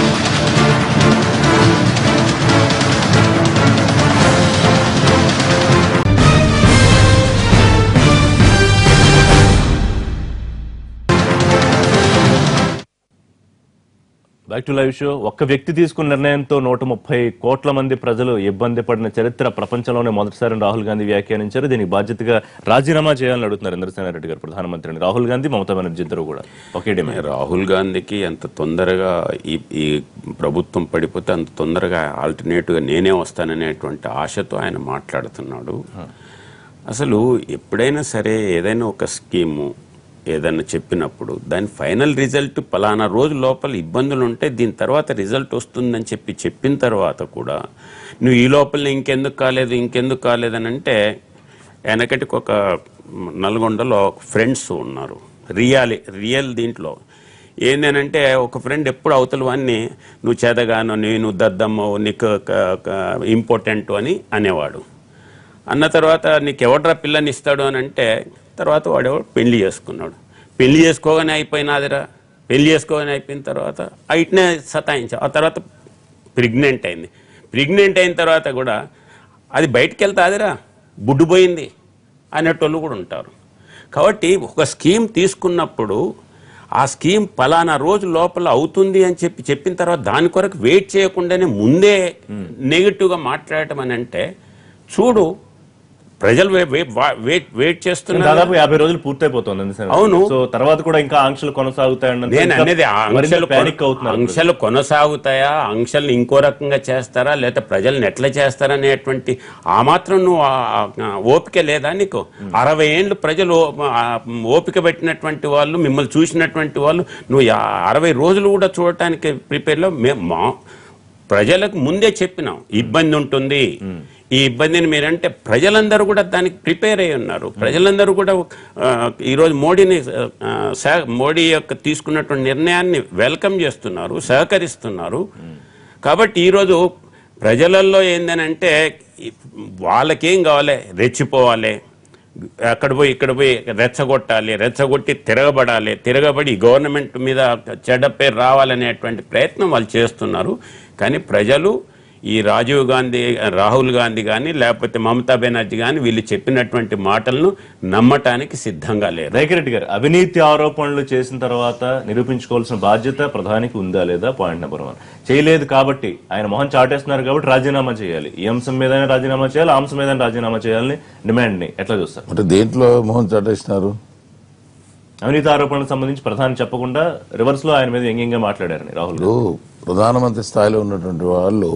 Speaker 1: బ్యాక్ టు లైవ్ షో ఒక్క వ్యక్తి తీసుకున్న నిర్ణయంతో నూట ముప్పై కోట్ల మంది ప్రజలు ఇబ్బంది పడిన చరిత్ర ప్రపంచంలోనే మొదటిసారి రాహుల్ గాంధీ వ్యాఖ్యానించారు దీనికి బాధ్యతగా రాజీనామా చేయాలని అడుగుతున్నారు ఇంద్రసేన రెడ్డి గారు ప్రధానమంత్రిని రాహుల్ గాంధీ మమతా బెనర్జీ ఇద్దరు కూడా ఒకే డిమాండ్
Speaker 3: రాహుల్ గాంధీకి ఎంత తొందరగా ఈ ఈ ప్రభుత్వం పడిపోతే అంత తొందరగా ఆల్టర్నేటివ్గా నేనే వస్తాననేటువంటి ఆశతో ఆయన మాట్లాడుతున్నాడు అసలు ఎప్పుడైనా సరే ఏదైనా ఒక స్కీము ఏదైనా చెప్పినప్పుడు దాని ఫైనల్ రిజల్ట్ పలానా రోజు లోపల ఇబ్బందులు ఉంటే దీని తర్వాత రిజల్ట్ వస్తుందని చెప్పి చెప్పిన తర్వాత కూడా నువ్వు ఈ లోపల ఇంకెందుకు కాలేదు ఇంకెందుకు కాలేదని అంటే వెనకటికి ఒక నల్గొండలో ఫ్రెండ్స్ ఉన్నారు రియాలి రియల్ దీంట్లో ఏంటంటే ఒక ఫ్రెండ్ ఎప్పుడు అవతల వాడిని నువ్వు చేదగాను నేను దద్దమ్మో నీకు ఇంపార్టెంట్ అని అనేవాడు అన్న తర్వాత నీకు ఎవడ్రా పిల్లని ఇస్తాడు అని అంటే తర్వాత వాడెవడు పెళ్లి చేసుకున్నాడు పెళ్లి చేసుకోగానే అయిపోయినాదిరా పెళ్లి చేసుకోగానే అయిపోయిన తర్వాత అయిటనే సతాయించా ఆ తర్వాత ప్రెగ్నెంట్ అయింది ప్రెగ్నెంట్ అయిన తర్వాత కూడా అది బయటికి వెళ్తాదిరా బుడ్డు పోయింది అనేటోళ్ళు కూడా ఉంటారు కాబట్టి ఒక స్కీమ్ తీసుకున్నప్పుడు ఆ స్కీమ్ పలానా రోజు లోపల అవుతుంది అని చెప్పి చెప్పిన తర్వాత దాని కొరకు వెయిట్ చేయకుండానే ముందే నెగిటివ్గా మాట్లాడటం అని అంటే చూడు ప్రజలు వే- వే- వా- వెయిట్ వెయిట్ చేస్తున్నారు
Speaker 1: దాదాపు యాభై రోజులు పూర్తయిపోతుంది ఇంద్రసేన రెడ్డి.
Speaker 3: అవును.
Speaker 1: సో తర్వాత కూడా ఇంకా ఆంక్షలు కొనసాగుతాయన్న
Speaker 3: నేను అనేది ఆ ఆంక్షలు
Speaker 1: పానిక్ అవుతున్నారు
Speaker 3: ఆంక్షలు కొనసాగుతాయా ఆంక్షలు ఇంకో రకంగా చేస్తారా లేదా ప్రజల్ని ఎట్లా చేస్తారా అనేటువంటి ఆ మాత్రం నువ్వు ఆ- ఆ ఓపిక లేదా నీకు అరవై ఏళ్ళు ప్రజలు ఓ- ఆ ఓపిక పెట్టినటువంటి వాళ్ళు మిమ్మల్ని చూసినటువంటి వాళ్ళు నువ్వు యా- అరవై రోజులు కూడా చూడటానికి ప్రిపేర్లో మేము మా ప్రజలకు ముందే చెప్పినాం ఇబ్బంది ఉంటుంది ఈ ఇబ్బందిని మీరంటే ప్రజలందరూ కూడా దానికి ప్రిపేర్ అయి ఉన్నారు ప్రజలందరూ కూడా ఆ, ఈరోజు మోడీని ఆ, సహ- మోడీ యొక్క తీసుకున్నటువంటి నిర్ణయాన్ని వెల్కమ్ చేస్తున్నారు సహకరిస్తున్నారు కాబట్టి ఈరోజు ప్రజలలో ఏందనంటే ఈ- వాళ్ళకేం కావాలి రెచ్చిపోవాలి అక్కడ పోయి ఇక్కడ పోయి రెచ్చగొట్టాలి రెచ్చగొట్టి తిరగబడాలి తిరగబడి గవర్నమెంట్ మీద చెడ్డ పేరు రావాలనేటువంటి ప్రయత్నం వాళ్ళు చేస్తున్నారు కానీ ప్రజలు ఈ రాజీవ్ గాంధీ రాహుల్ గాంధీ కానీ లేకపోతే మమతా బెనర్జీ కానీ వీళ్ళు చెప్పినటువంటి మాటలను నమ్మటానికి సిద్ధంగా లేరు
Speaker 1: రేఖరెడ్డి గారు అవినీతి ఆరోపణలు చేసిన తర్వాత నిరూపించుకోవాల్సిన బాధ్యత ప్రధానికి ఉందా లేదా పాయింట్ నెంబర్ వన్ చేయలేదు కాబట్టి ఆయన మొహం చాటేస్తున్నారు కాబట్టి రాజీనామా చేయాలి ఈ అంశం మీద రాజీనామా చేయాలి ఆ అంశం మీద రాజీనామా చేయాలని డిమాండ్ ని ఎట్లా చూస్తారు
Speaker 4: అంటే దేంట్లో మోహన్ చాటేసినారు
Speaker 1: అవినీతి ఆరోపణలకు సంబంధించి ప్రధాని చెప్పకుండా రివర్స్ లో ఆయన మీద వ్యంగ్యంగా మాట్లాడారని రాహుల్ గాంధీ.
Speaker 4: ఇప్పుడు ప్రధానమంత్రి స్థాయిలో ఉన్నటువంటి వాళ్ళు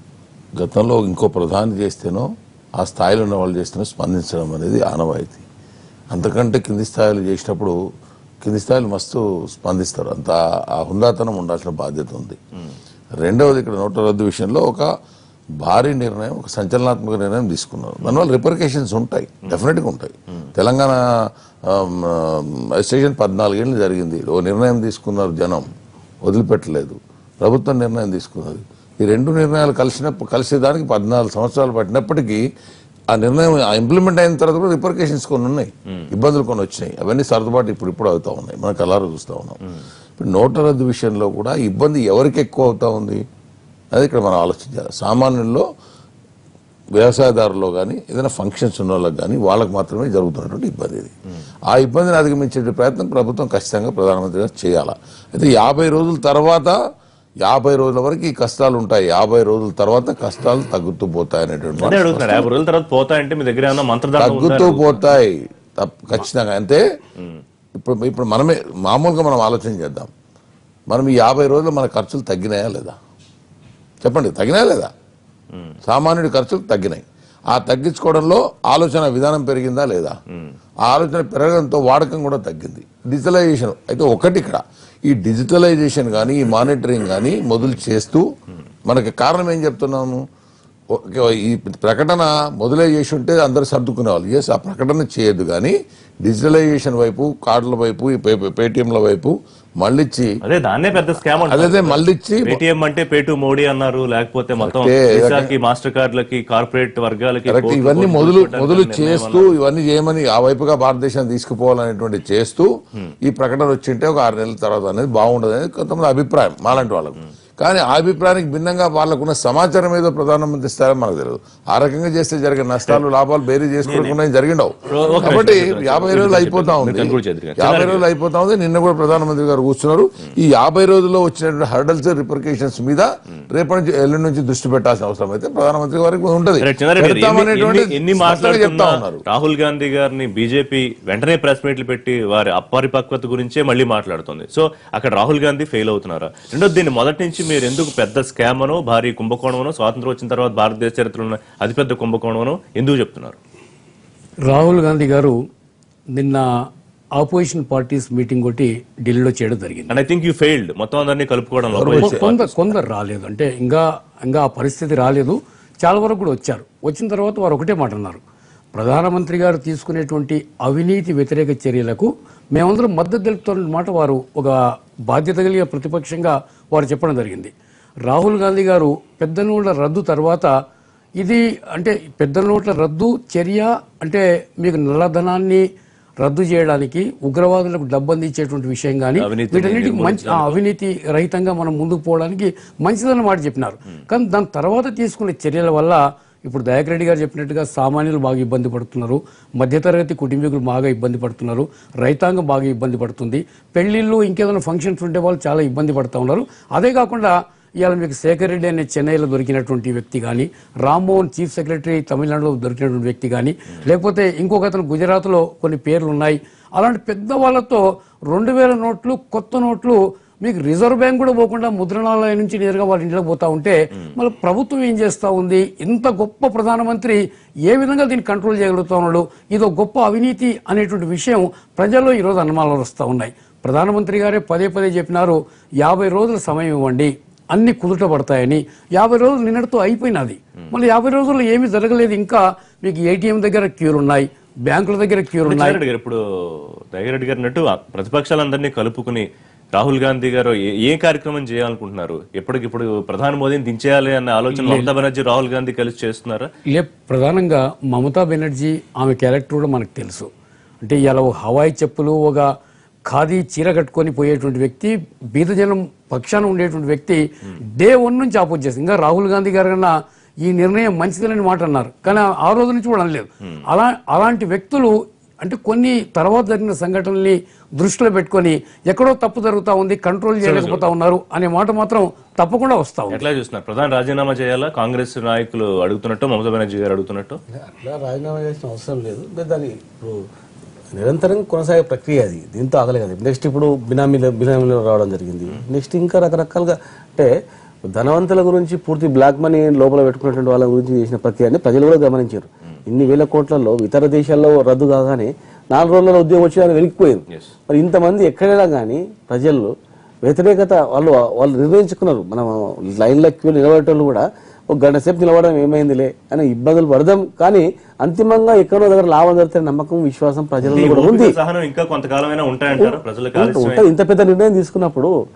Speaker 4: గతంలో ఇంకో ప్రధాని చేస్తేనో ఆ స్థాయిలో ఉన్న వాళ్ళు చేస్తేనో స్పందించడం అనేది ఆనవాయితీ అంతకంటే కింది స్థాయిలో చేసినప్పుడు కింది స్థాయిలో మస్తు స్పందిస్తారు అంత ఆ హుందాతనం ఉండాల్సిన బాధ్యత ఉంది రెండవది ఇక్కడ నోట్ల రద్దు విషయంలో ఒక భారీ నిర్ణయం ఒక సంచలనాత్మక నిర్ణయం తీసుకున్నారు దానివల్ల రిపర్కేషన్స్ ఉంటాయి డెఫినెట్గా ఉంటాయి తెలంగాణ స్టేషన్ పద్నాలుగేళ్ళు జరిగింది ఓ నిర్ణయం తీసుకున్నారు జనం వదిలిపెట్టలేదు ప్రభుత్వం నిర్ణయం తీసుకున్నది ఈ రెండు నిర్ణయాలు కలిసినప్పుడు కలిసేదానికి పద్నాలుగు సంవత్సరాలు పట్టినప్పటికీ ఆ నిర్ణయం ఇంప్లిమెంట్ అయిన తర్వాత కూడా రిపర్కేషన్స్ కొన్ని ఉన్నాయి ఇబ్బందులు కొన్ని వచ్చినాయి అవన్నీ సర్దుబాటు ఇప్పుడు ఇప్పుడు అవుతా ఉన్నాయి మనం కలారు చూస్తూ ఉన్నాం ఇప్పుడు నోట్ల రద్దు విషయంలో కూడా ఇబ్బంది ఎవరికి ఎక్కువ అవుతా ఉంది అది ఇక్కడ మనం ఆలోచించాలి సామాన్యుల్లో వ్యవసాయదారుల్లో కానీ ఏదైనా ఫంక్షన్స్ ఉన్న వాళ్ళకి కానీ వాళ్ళకి మాత్రమే జరుగుతున్నటువంటి ఇబ్బంది ఇది ఆ ఇబ్బందిని అధిగమించే ప్రయత్నం ప్రభుత్వం ఖచ్చితంగా ప్రధానమంత్రి గారు చేయాలా అయితే యాభై రోజుల తర్వాత యాభై రోజుల వరకు ఈ కష్టాలు ఉంటాయి యాభై రోజుల తర్వాత కష్టాలు తగ్గుతూ పోతాయి అనేటువంటి
Speaker 1: అదే
Speaker 4: మాట
Speaker 1: అడుగుతున్నారు యాభై రోజుల తర్వాత పోతాయంటే మీ దగ్గర ఏమన్నా మంత్రదానం ఉందా?
Speaker 4: తగ్గుతూ పోతాయి తప్ప- ఖచ్చితంగా అంటే ఇప్పుడు ఇప్పుడు మనమే మామూలుగా మనం ఆలోచన చేద్దాం మనం ఈ యాభై రోజులు మన ఖర్చులు తగ్గినాయా లేదా చెప్పండి తగ్గినాయా లేదా సామాన్యుడి ఖర్చులు తగ్గినాయి ఆ తగ్గించుకోవడంలో ఆలోచన విధానం పెరిగిందా లేదా ఆ ఆలోచన పెరగడంతో వాడకం కూడా తగ్గింది డిజిటలైజేషన్ అయితే ఒకటి ఇక్కడ ఈ డిజిటలైజేషన్ కానీ ఈ మానిటరింగ్ కానీ మొదలు చేస్తూ మనకి కారణం ఏం చెప్తున్నాము ఓకే, ఈ ప్రకటన మొదలై చేసి ఉంటే అందరూ సర్దుకునేవాళ్ళు ఎస్ ఆ ప్రకటన చేయొద్దు కానీ డిజిటలైజేషన్ వైపు కార్డుల వైపు ఈ పే- పేటిఎంల వైపు మళ్ళిచ్చి
Speaker 1: అదే దాన్నే పెద్ద స్కామ్
Speaker 4: అదే మళ్ళిచ్చి
Speaker 1: పేటిఎం అంటే పేటు మోడీ అన్నారు లేకపోతే మొత్తం
Speaker 4: కరెక్టే.
Speaker 1: విసాకి మాస్టర్ కార్డులకి కార్పొరేట్ వర్గాలకి
Speaker 4: కరెక్ట్
Speaker 1: కోట్లు
Speaker 4: ఇవన్నీ
Speaker 1: కోట్లు
Speaker 4: మొదలు
Speaker 1: పెట్టడానికి
Speaker 4: మొదలు
Speaker 1: నిర్ణయం
Speaker 4: చేస్తూ ఇవన్నీ చేయమని ఆ వైపుగా భారతదేశాన్ని తీసుకుపోవాలనేటువంటి చేస్తూ ఈ ప్రకటన వచ్చింటే ఒక ఆరు నెలల తర్వాత అనేది బాగుండదు అనేది కొంతమంది అభిప్రాయం మాలాంటి వాళ్ళకు కానీ ఆ అభిప్రాయానికి భిన్నంగా వాళ్ళకున్న సమాచారం ఏదో ప్రధానమంత్రి ఇస్తారని మనకు తెలియదు ఆ రకంగా చేస్తే జరిగే నష్టాలు లాభాలు బేరీ చేసుకోకుండా జరిగిండవు
Speaker 1: ఒక నిమిషం,
Speaker 4: కాబట్టి
Speaker 1: ఒక నిమిషం.
Speaker 4: యాభై రోజులు అయిపోతా ఉంది
Speaker 1: మీరు conclude చేద్దరు.
Speaker 4: యాభై రోజులు అయిపోతా ఉంది నిన్న కూడా ప్రధానమంత్రి గారు కూర్చున్నారు ఈ యాభై రోజుల్లో వచ్చినటువంటి హర్డల్స్ రిపర్కేషన్స్ మీద రేపటి నుంచి ఎల్లుండి నుంచి దృష్టి పెట్టాల్సిన అవసరం అయితే ప్రధానమంత్రి గారికి ఉంటది
Speaker 1: సరే, చిన్నారెడ్డి గారు, ఎన్ని-
Speaker 4: పెడతామనేటువంటి
Speaker 1: ఎన్ని- ఎన్ని
Speaker 4: స్పష్టంగా చెప్తా
Speaker 1: మాట్లాడుతున్నా
Speaker 4: ఉన్నారు
Speaker 1: రాహుల్ గాంధీ గారిని బీజేపీ వెంటనే ప్రెస్ మీట్లు పెట్టి వారి అపరిపక్వత గురించే మళ్ళీ మాట్లాడుతుంది సో అక్కడ రాహుల్ గాంధీ ఫెయిల్ అవుతున్నారా రెండోది దీన్ని మొదటి నుంచి మీరు ఎందుకు పెద్ద స్కామ్ అనో భారీ కుంభకోణమనో స్వాతంత్రం వచ్చిన తర్వాత భారతదేశ చరిత్రలో ఉన్న అతిపెద్ద కుంభకోణమనో ఎందుకు చెప్తున్నారు
Speaker 2: రాహుల్ గాంధీ గారు నిన్న ఆపోజిషన్ పార్టీస్ మీటింగ్ ఒకటి ఢిల్లీలో చేయడం జరిగింది
Speaker 1: and I think you failed మొత్తం అందరినీ కలుపుకోవడంలో
Speaker 2: కొ- కొందరు కొందరు రాలేదు అంటే ఇంకా ఇంకా ఆ పరిస్థితి రాలేదు చాలా వరకు కూడా వచ్చారు వచ్చిన తర్వాత వారు ఒకటే మాట అన్నారు ప్రధానమంత్రి గారు తీసుకునేటువంటి అవినీతి వ్యతిరేక చర్యలకు మేమందరం మద్దతు తెలుపుతున్న మాట వారు ఒక బాధ్యత కలిగిన ప్రతిపక్షంగా వారు చెప్పడం జరిగింది రాహుల్ గాంధీ గారు పెద్ద నోట్ల రద్దు తర్వాత ఇది అంటే పెద్ద నోట్ల రద్దు చర్య అంటే మీకు నల్లధనాన్ని రద్దు చేయడానికి ఉగ్రవాదులకు డబ్బు అందించేటువంటి విషయం కానీ
Speaker 1: అవినీతిని
Speaker 2: వీటన్నిటికి మంచి ఆ అవినీతి రహితంగా మనం ముందుకు పోవడానికి మంచిదన్న మాట చెప్పినారు కానీ దాని తర్వాత తీసుకునే చర్యల వల్ల ఇప్పుడు దయాకర్ రెడ్డి గారు చెప్పినట్టుగా సామాన్యులు బాగా ఇబ్బంది పడుతున్నారు మధ్యతరగతి కుటుంబీకులు బాగా ఇబ్బంది పడుతున్నారు రైతాంగం బాగా ఇబ్బంది పడుతుంది పెళ్లిళ్ళు ఇంకేదైనా ఫంక్షన్స్ ఉంటే వాళ్ళు చాలా ఇబ్బంది పడుతూ ఉన్నారు అదే కాకుండా ఇవాళ మీకు శేఖర్ రెడ్డి అనే చెన్నైలో దొరికినటువంటి వ్యక్తి కానీ రామ్మోహన్ చీఫ్ సెక్రటరీ తమిళనాడులో దొరికినటువంటి వ్యక్తి కానీ లేకపోతే ఇంకొక అతను గుజరాత్లో కొన్ని పేర్లు ఉన్నాయి అలాంటి పెద్ద వాళ్ళతో రెండు వేల నోట్లు కొత్త నోట్లు మీకు రిజర్వ్ బ్యాంక్ కూడా పోకుండా ముద్రణాలయం నుంచి నేరుగా వాళ్ళ ఇంట్లోకి పోతా ఉంటే మళ్ళీ ప్రభుత్వం ఏం చేస్తా ఉంది ఇంత గొప్ప ప్రధానమంత్రి ఏ విధంగా దీన్ని కంట్రోల్ చేయగలుగుతా ఉన్నాడు ఇదో గొప్ప అవినీతి అనేటువంటి విషయం ప్రజల్లో ఈరోజు అనుమానాలు వస్తూ ఉన్నాయి ప్రధానమంత్రి గారే పదే పదే చెప్పినారు యాభై రోజుల సమయం ఇవ్వండి అన్ని కుదుట పడతాయని యాభై రోజులు నిన్నటితో అయిపోయినది మళ్ళీ యాభై రోజుల్లో ఏమీ జరగలేదు ఇంకా మీకు ఏటీఎం దగ్గర క్యూలు ఉన్నాయి బ్యాంకుల దగ్గర క్యూలు ఉన్నాయి
Speaker 1: జగన్ రెడ్డి గారు ఇప్పుడు జగన్ రెడ్డి గారు అన్నట్టు ఆ ప్రతిపక్షాలందరినీ కలుపుకుని రాహుల్ గాంధీ గారు ఏ- ఏ కార్యక్రమం చేయాలనుకుంటున్నారు ఎప్పటికిప్పుడు ప్రధాని మోదీని దించేయాలి అన్న ఆలోచన మమతా బెనర్జీ రాహుల్ గాంధీ కలిసి చేస్తున్నారా
Speaker 2: లే ప్రధానంగా మమతా బెనర్జీ ఆమె క్యారెక్టర్ కూడా మనకు తెలుసు అంటే ఇలా ఒక హవాయి చెప్పులు ఒక ఖాదీ చీర కట్టుకొని పోయేటువంటి వ్యక్తి బీదజనం పక్షాన ఉండేటువంటి వ్యక్తి డే వన్ నుంచి ఆపోజ్ చేస్తుంది ఇంకా రాహుల్ గాంధీ గారు కన్నా ఈ నిర్ణయం మంచిదని మాట అన్నారు కానీ ఆ రోజు నుంచి కూడా అనలేదు అలా అలాంటి వ్యక్తులు అంటే కొన్ని తర్వాత జరిగిన సంఘటనల్ని దృష్టిలో పెట్టుకొని ఎక్కడో తప్పు జరుగుతా ఉంది కంట్రోల్ చేయలేకపోతా ఉన్నారు అనే మాట మాత్రం తప్పకుండా వస్తా ఉంది
Speaker 1: ఎట్లా చూస్తున్నారు ప్రధాని రాజీనామా చేయాలా కాంగ్రెస్ నాయకులు అడుగుతున్నట్టు మమతా బెనర్జీ గారు అడుగుతున్నట్టు
Speaker 5: అట్లా రాజీనామా చేసిన అవసరం లేదు అంటే దాని ఇప్పుడు నిరంతరం కొనసాగే ప్రక్రియ అది దీంతో ఆగలే కదా నెక్స్ట్ ఇప్పుడు బినామీల బినామీలు రావడం జరిగింది నెక్స్ట్ ఇంకా రకరకాలుగా అంటే ధనవంతుల గురించి పూర్తి బ్లాక్ మనీ లోపల పెట్టుకున్నటువంటి వాళ్ళ గురించి చేసిన ప్రక్రియని ప్రజలు కూడా గమనించారు ఇన్ని వేల కోట్లలో ఇతర దేశాల్లో రద్దు కాగానే నాలుగు రోజుల ఉద్యోగం వచ్చి ఆయన వెలిగిపోయారు మరి ఇంతమంది ఎక్కడైనా కానీ ప్రజల్లో వ్యతిరేకత వాళ్ళు వాళ్ళు నిర్ణయించుకున్నారు మనం లైన్లో క్యూ నిలబడేటోళ్ళు కూడా ఒక గంట సేపు నిలబడడం ఏమైందిలే అని ఇబ్బందులు పడదాం కానీ అంతిమంగా ఎక్కడో దగ్గర లాభం జరిగితే నమ్మకం విశ్వాసం ప్రజల్లో కూడా ఉంది
Speaker 1: ఓపిక సహనం ఇంకా కొంతకాలమైనా ఉంటాయంటారా ప్రజలకు ఆలస్యం
Speaker 5: ఉంటుంది ఇంత పెద్ద నిర్ణయం తీసుకున్నప్పుడు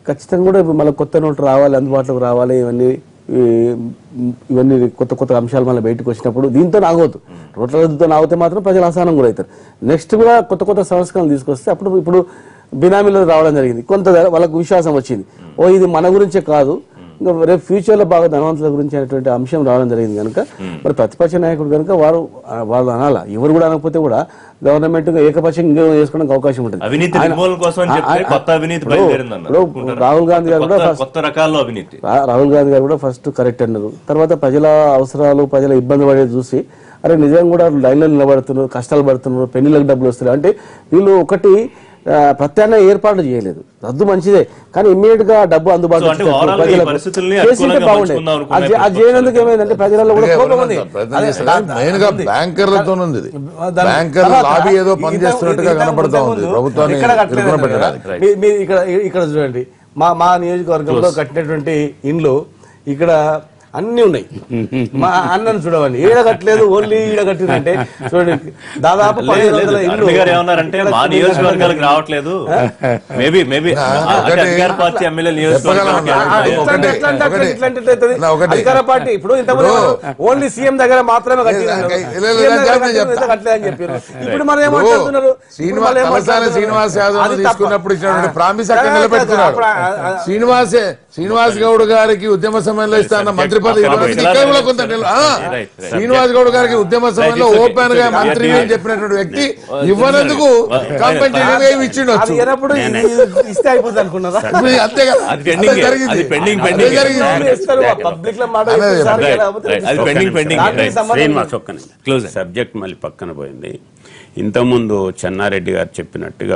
Speaker 5: ఖచ్చితంగా కూడా ఇప్పుడు మళ్ళీ కొత్త నోట్లు రావాలి అందుబాటులోకి రావాలి ఇవన్నీ ఈ, ఇవన్నీ కొత్త కొత్త అంశాలు మళ్ళీ బయటకు వచ్చినప్పుడు దీంతో ఆగవద్దు రోడ్ల రద్దుతో ఆగితే మాత్రం ప్రజలు అసహనం కూడా అవుతారు నెక్స్ట్ కూడా కొత్త కొత్త సంస్కరణలు తీసుకొస్తే అప్పుడు ఇప్పుడు బినామీలో రావడం జరిగింది కొంత వాళ్ళకు విశ్వాసం వచ్చింది ఓ ఇది మన గురించే కాదు ఇంకా రేపు ఫ్యూచర్ లో బాగా ధనవంతుల గురించి అనేటువంటి అంశం రావడం జరిగింది కనుక మరి ప్రతిపక్ష నాయకుడు కనుక వారు ఆ, వాళ్ళు అనాలా ఎవరు కూడా అనకపోతే కూడా గవర్నమెంట్ ఏకపక్షంగా చేసుకోవడానికి అవకాశం ఉంటుంది
Speaker 1: అవినీతి
Speaker 5: ఆయన-
Speaker 1: నిర్మూలన కోసం అని చెప్తే
Speaker 5: ఆయన-
Speaker 1: కొత్త అవినీతి
Speaker 5: ఇప్పుడు-
Speaker 1: బయలుదేరిందన్నారు
Speaker 5: ఇప్పుడు రాహుల్ గాంధీ గారు కూడా
Speaker 1: కొత్త-
Speaker 5: ఫస్ట్
Speaker 1: కొత్త రకాల్లో అవినీతి
Speaker 5: రా- రాహుల్ గాంధీ గారు కూడా ఫస్ట్ కరెక్ట్ అన్నారు తర్వాత ప్రజల అవసరాలు ప్రజల ఇబ్బంది పడేది చూసి అరే నిజంగా కూడా లైన్లో నిలబడుతున్నారు కష్టాలు పడుతున్నారు పెళ్లిళ్ళకి డబ్బులు వస్తున్నాయి అంటే వీళ్ళు ఒకటి ఆ, ప్రత్యామ్నాయ ఏర్పాట్లు చేయలేదు రద్దు మంచిదే కానీ ఇమ్మీడియట్ గా డబ్బు అందుబాటులో
Speaker 1: సో అంటే
Speaker 5: తెచ్చినప్పుడు
Speaker 1: overall గా ఈ
Speaker 5: ప్రజలకు
Speaker 1: పరిస్థితుల్ని
Speaker 5: చేసింటే
Speaker 1: అనుకూలంగా
Speaker 5: బాగుండేది.
Speaker 1: మలుచుకుందాం అనుకునే
Speaker 5: అది అది చేయనందుకు ఏమైందంటే ప్రజలలో కూడా కోపం ఉంది
Speaker 4: ప్రయత్నం
Speaker 5: అదే,
Speaker 4: చేస్తారు
Speaker 5: దా-
Speaker 4: మెయిన్ గా
Speaker 5: ఉంది.
Speaker 4: బ్యాంకర్లతో ఉంది ఇది.
Speaker 5: దాని
Speaker 4: బ్యాంకర్ల
Speaker 5: తర్వాత
Speaker 4: లాబీ ఏదో
Speaker 5: ఇంత-
Speaker 4: పని చేస్తున్నట్టుగా
Speaker 5: ఇంత-
Speaker 4: కనపడతా
Speaker 5: ఇంతకు
Speaker 4: ఉంది
Speaker 5: ముందు
Speaker 4: ప్రభుత్వాన్ని
Speaker 5: ఇక్కడ కట్టలేదు
Speaker 4: ఇరుకున
Speaker 5: అన్నారు
Speaker 4: పెట్టడానికి
Speaker 5: కదా. మీ- మీరు ఇక్కడ ఇక్కడ చూడండి మా మా నియోజకవర్గంలో కట్టినటువంటి ఇండ్లు ఇక్కడ అన్ని ఉన్నాయి మా అన్నను చూడవండి ఈడ కట్టలేదు ఓన్లీ ఈడ కట్టిందంటే చూడండి దాదాపు
Speaker 1: లేదు,
Speaker 5: పదిహేను
Speaker 1: లేదు.
Speaker 5: వందల ఇల్లు
Speaker 1: అరుణ్ గారు ఏమన్నారంటే
Speaker 5: ఇక్కడ
Speaker 1: మా
Speaker 5: కట్టిన
Speaker 1: నియోజకవర్గాలకు రావట్లేదు మేబీ మేబీ
Speaker 4: ఒకటి
Speaker 1: అధికార పార్టీ ఎమ్మెల్యే
Speaker 4: చెప్పగలం
Speaker 1: నియోజకవర్గానికి
Speaker 4: అన్నా.
Speaker 5: ఆ,
Speaker 1: రావట్లేదు.
Speaker 5: ఇట్లా అంటే ఎట్లా అంటే అట్లా,
Speaker 4: ఒకటి.
Speaker 5: ఇట్లా అంటే ఎట్లా అవుతుంది?
Speaker 4: అన్నా, ఒకటి.
Speaker 5: అధికార పార్టీ ఇప్పుడు ఇంతమంది ఓన్లీ సీఎం దగ్గర మాత్రమే కట్టినారు.
Speaker 4: లేదు, లేదు,
Speaker 5: సీఎం
Speaker 4: లేదు,
Speaker 5: దగ్గర
Speaker 4: నేను
Speaker 5: కట్టినారు,
Speaker 4: చెప్తా.
Speaker 5: ఇంత కట్టలేదని చెప్పారు ఇప్పుడు మనం ఏమంటున్నారు
Speaker 4: శ్రీనివాస్ తలసాని శ్రీనివాస్ యాదవ్ తీసుకున్నప్పుడు ఇచ్చినటువంటి ప్రామిస్ అక్కడ నిలబెడుతున్నారు శ్రీనివాసే శ్రీనివాస్ గౌడ్ గారికి ఉద్యమ సమయంలో ఇస్తాన్న మంత్రి పదవి ఇవ్వడానికి ఇక్కడ కూడా కొంత నిల- ఆ,
Speaker 1: Right, right.
Speaker 4: శ్రీనివాస్ గౌడ్ గారికి ఉద్యమ సమయంలో
Speaker 1: it's okay,
Speaker 4: ఓపెన్ గా
Speaker 1: it's okay.
Speaker 4: మంత్రి
Speaker 1: Yeah,
Speaker 4: అని చెప్పినటువంటి వ్యక్తి
Speaker 1: yeah.
Speaker 4: ఇవ్వనందుకు కాంపెన్సేషన్ ఏమి ఇచ్చిండొచ్చు
Speaker 5: అది ఎనప్పుడు ఇది ఇస్తే అయిపోతుంది అనుకున్నారా
Speaker 4: ఇప్పుడు అంతే కదా
Speaker 1: అది pending
Speaker 4: అదే
Speaker 1: ఏ.
Speaker 4: జరిగింది
Speaker 1: అది pending,
Speaker 4: అదే
Speaker 1: pending ఏ.
Speaker 4: జరిగింది
Speaker 5: పబ్లిక్ లో మాట
Speaker 4: అదే,
Speaker 5: చెప్తే సార్
Speaker 1: Right,
Speaker 5: లేకపోతే
Speaker 1: right. అది
Speaker 3: ఒక్క
Speaker 1: పెండింగ్
Speaker 3: నిమిషం.
Speaker 1: పెండింగ్
Speaker 5: దానికి
Speaker 1: రైట్.
Speaker 5: సంబంధం
Speaker 3: శ్రీనివాస్ ఒక్క నిమిషం.
Speaker 1: Close.
Speaker 3: సబ్జెక్ట్ మళ్ళీ పక్కన పోయింది ఇంతకుముందు చెన్నారెడ్డి గారు చెప్పినట్టుగా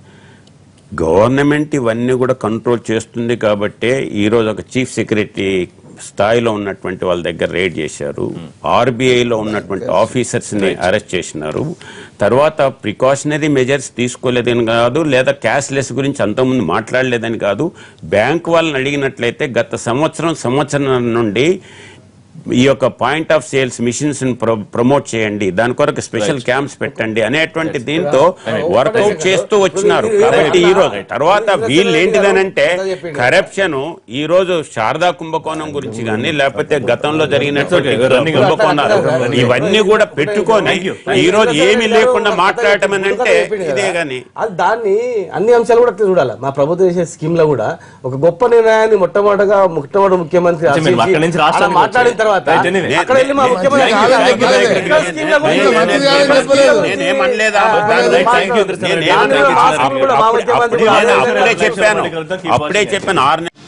Speaker 3: గవర్నమెంట్ ఇవన్నీ కూడా కంట్రోల్ చేస్తుంది కాబట్టే ఈరోజు ఒక చీఫ్ సెక్రటరీ స్థాయిలో ఉన్నటువంటి వాళ్ళ దగ్గర రేడ్ చేశారు ఆర్బీఐలో ఉన్నటువంటి ఆఫీసర్స్ ని అరెస్ట్ చేసినారు తర్వాత ప్రికాషనరీ మెజర్స్ తీసుకోలేదని కాదు లేదా క్యాష్లెస్ గురించి అంతకుముందు మాట్లాడలేదని కాదు బ్యాంక్ వాళ్ళని అడిగినట్లయితే గత సంవత్సరం సంవత్సరం నుండి ఈ యొక్క point of sales machines promote చేయండి దాని కొరకు స్పెషల్ క్యాంప్స్ పెట్టండి అనేటువంటి దీంతో వర్కౌట్ చేస్తూ వచ్చినారు కాబట్టి ఈ రోజు తర్వాత వీళ్ళు ఏంటిదనంటే కరప్షన్ ఈ రోజు శారదా కుంభకోణం గురించి కానీ లేకపోతే గతంలో జరిగినటువంటి
Speaker 1: Running up.
Speaker 3: కుంభకోణాలు ఇవన్నీ కూడా పెట్టుకొని ఈ రోజు ఏమీ లేకుండా మాట్లాడటం అని అంటే ఇదే గాని
Speaker 5: అది దాన్ని అన్ని అంశాలు కూడా అట్లా చూడాలి మా ప్రభుత్వం చేసే స్కీమ్ లో కూడా ఒక గొప్ప నిర్ణయాన్ని మొట్టమొదటిగా మొట్టమొదటి ముఖ్యమంత్రి
Speaker 1: అంటే మీరు
Speaker 5: ఆశించి
Speaker 1: అక్కడి నుంచి
Speaker 5: అలా
Speaker 1: రాష్ట్రానికి
Speaker 5: మాట్లాడిన
Speaker 1: వచ్చారు.
Speaker 5: తర్వాత
Speaker 1: Right, anyway.
Speaker 5: అక్కడ వెళ్ళి మా
Speaker 3: నేను-
Speaker 5: ముఖ్యమంత్రి
Speaker 4: నేను-
Speaker 5: ఆశించి
Speaker 4: నేను- నేను-
Speaker 5: ఇక్కడ స్కీమ్ లో కూడా
Speaker 3: నేను-
Speaker 4: మంత్రి
Speaker 3: నేను-
Speaker 4: గారు చెప్పలేదు.
Speaker 3: నేను ఏమనలేదా?
Speaker 1: Right, thank you, కృష్ణ
Speaker 3: నేను
Speaker 1: రెడ్డి.
Speaker 3: ఏమన్నా-
Speaker 5: దాని మీద హాస్పిటల్ కూడా మా
Speaker 3: అప్పుడే-
Speaker 5: ముఖ్యమంత్రి
Speaker 3: అప్పుడే-
Speaker 5: కూడా
Speaker 3: అప్పుడే
Speaker 1: ఆలోచన
Speaker 3: చెప్పాను
Speaker 1: చేస్తున్నారు.
Speaker 3: అప్పుడే చెప్పాను ఆరు నెలలు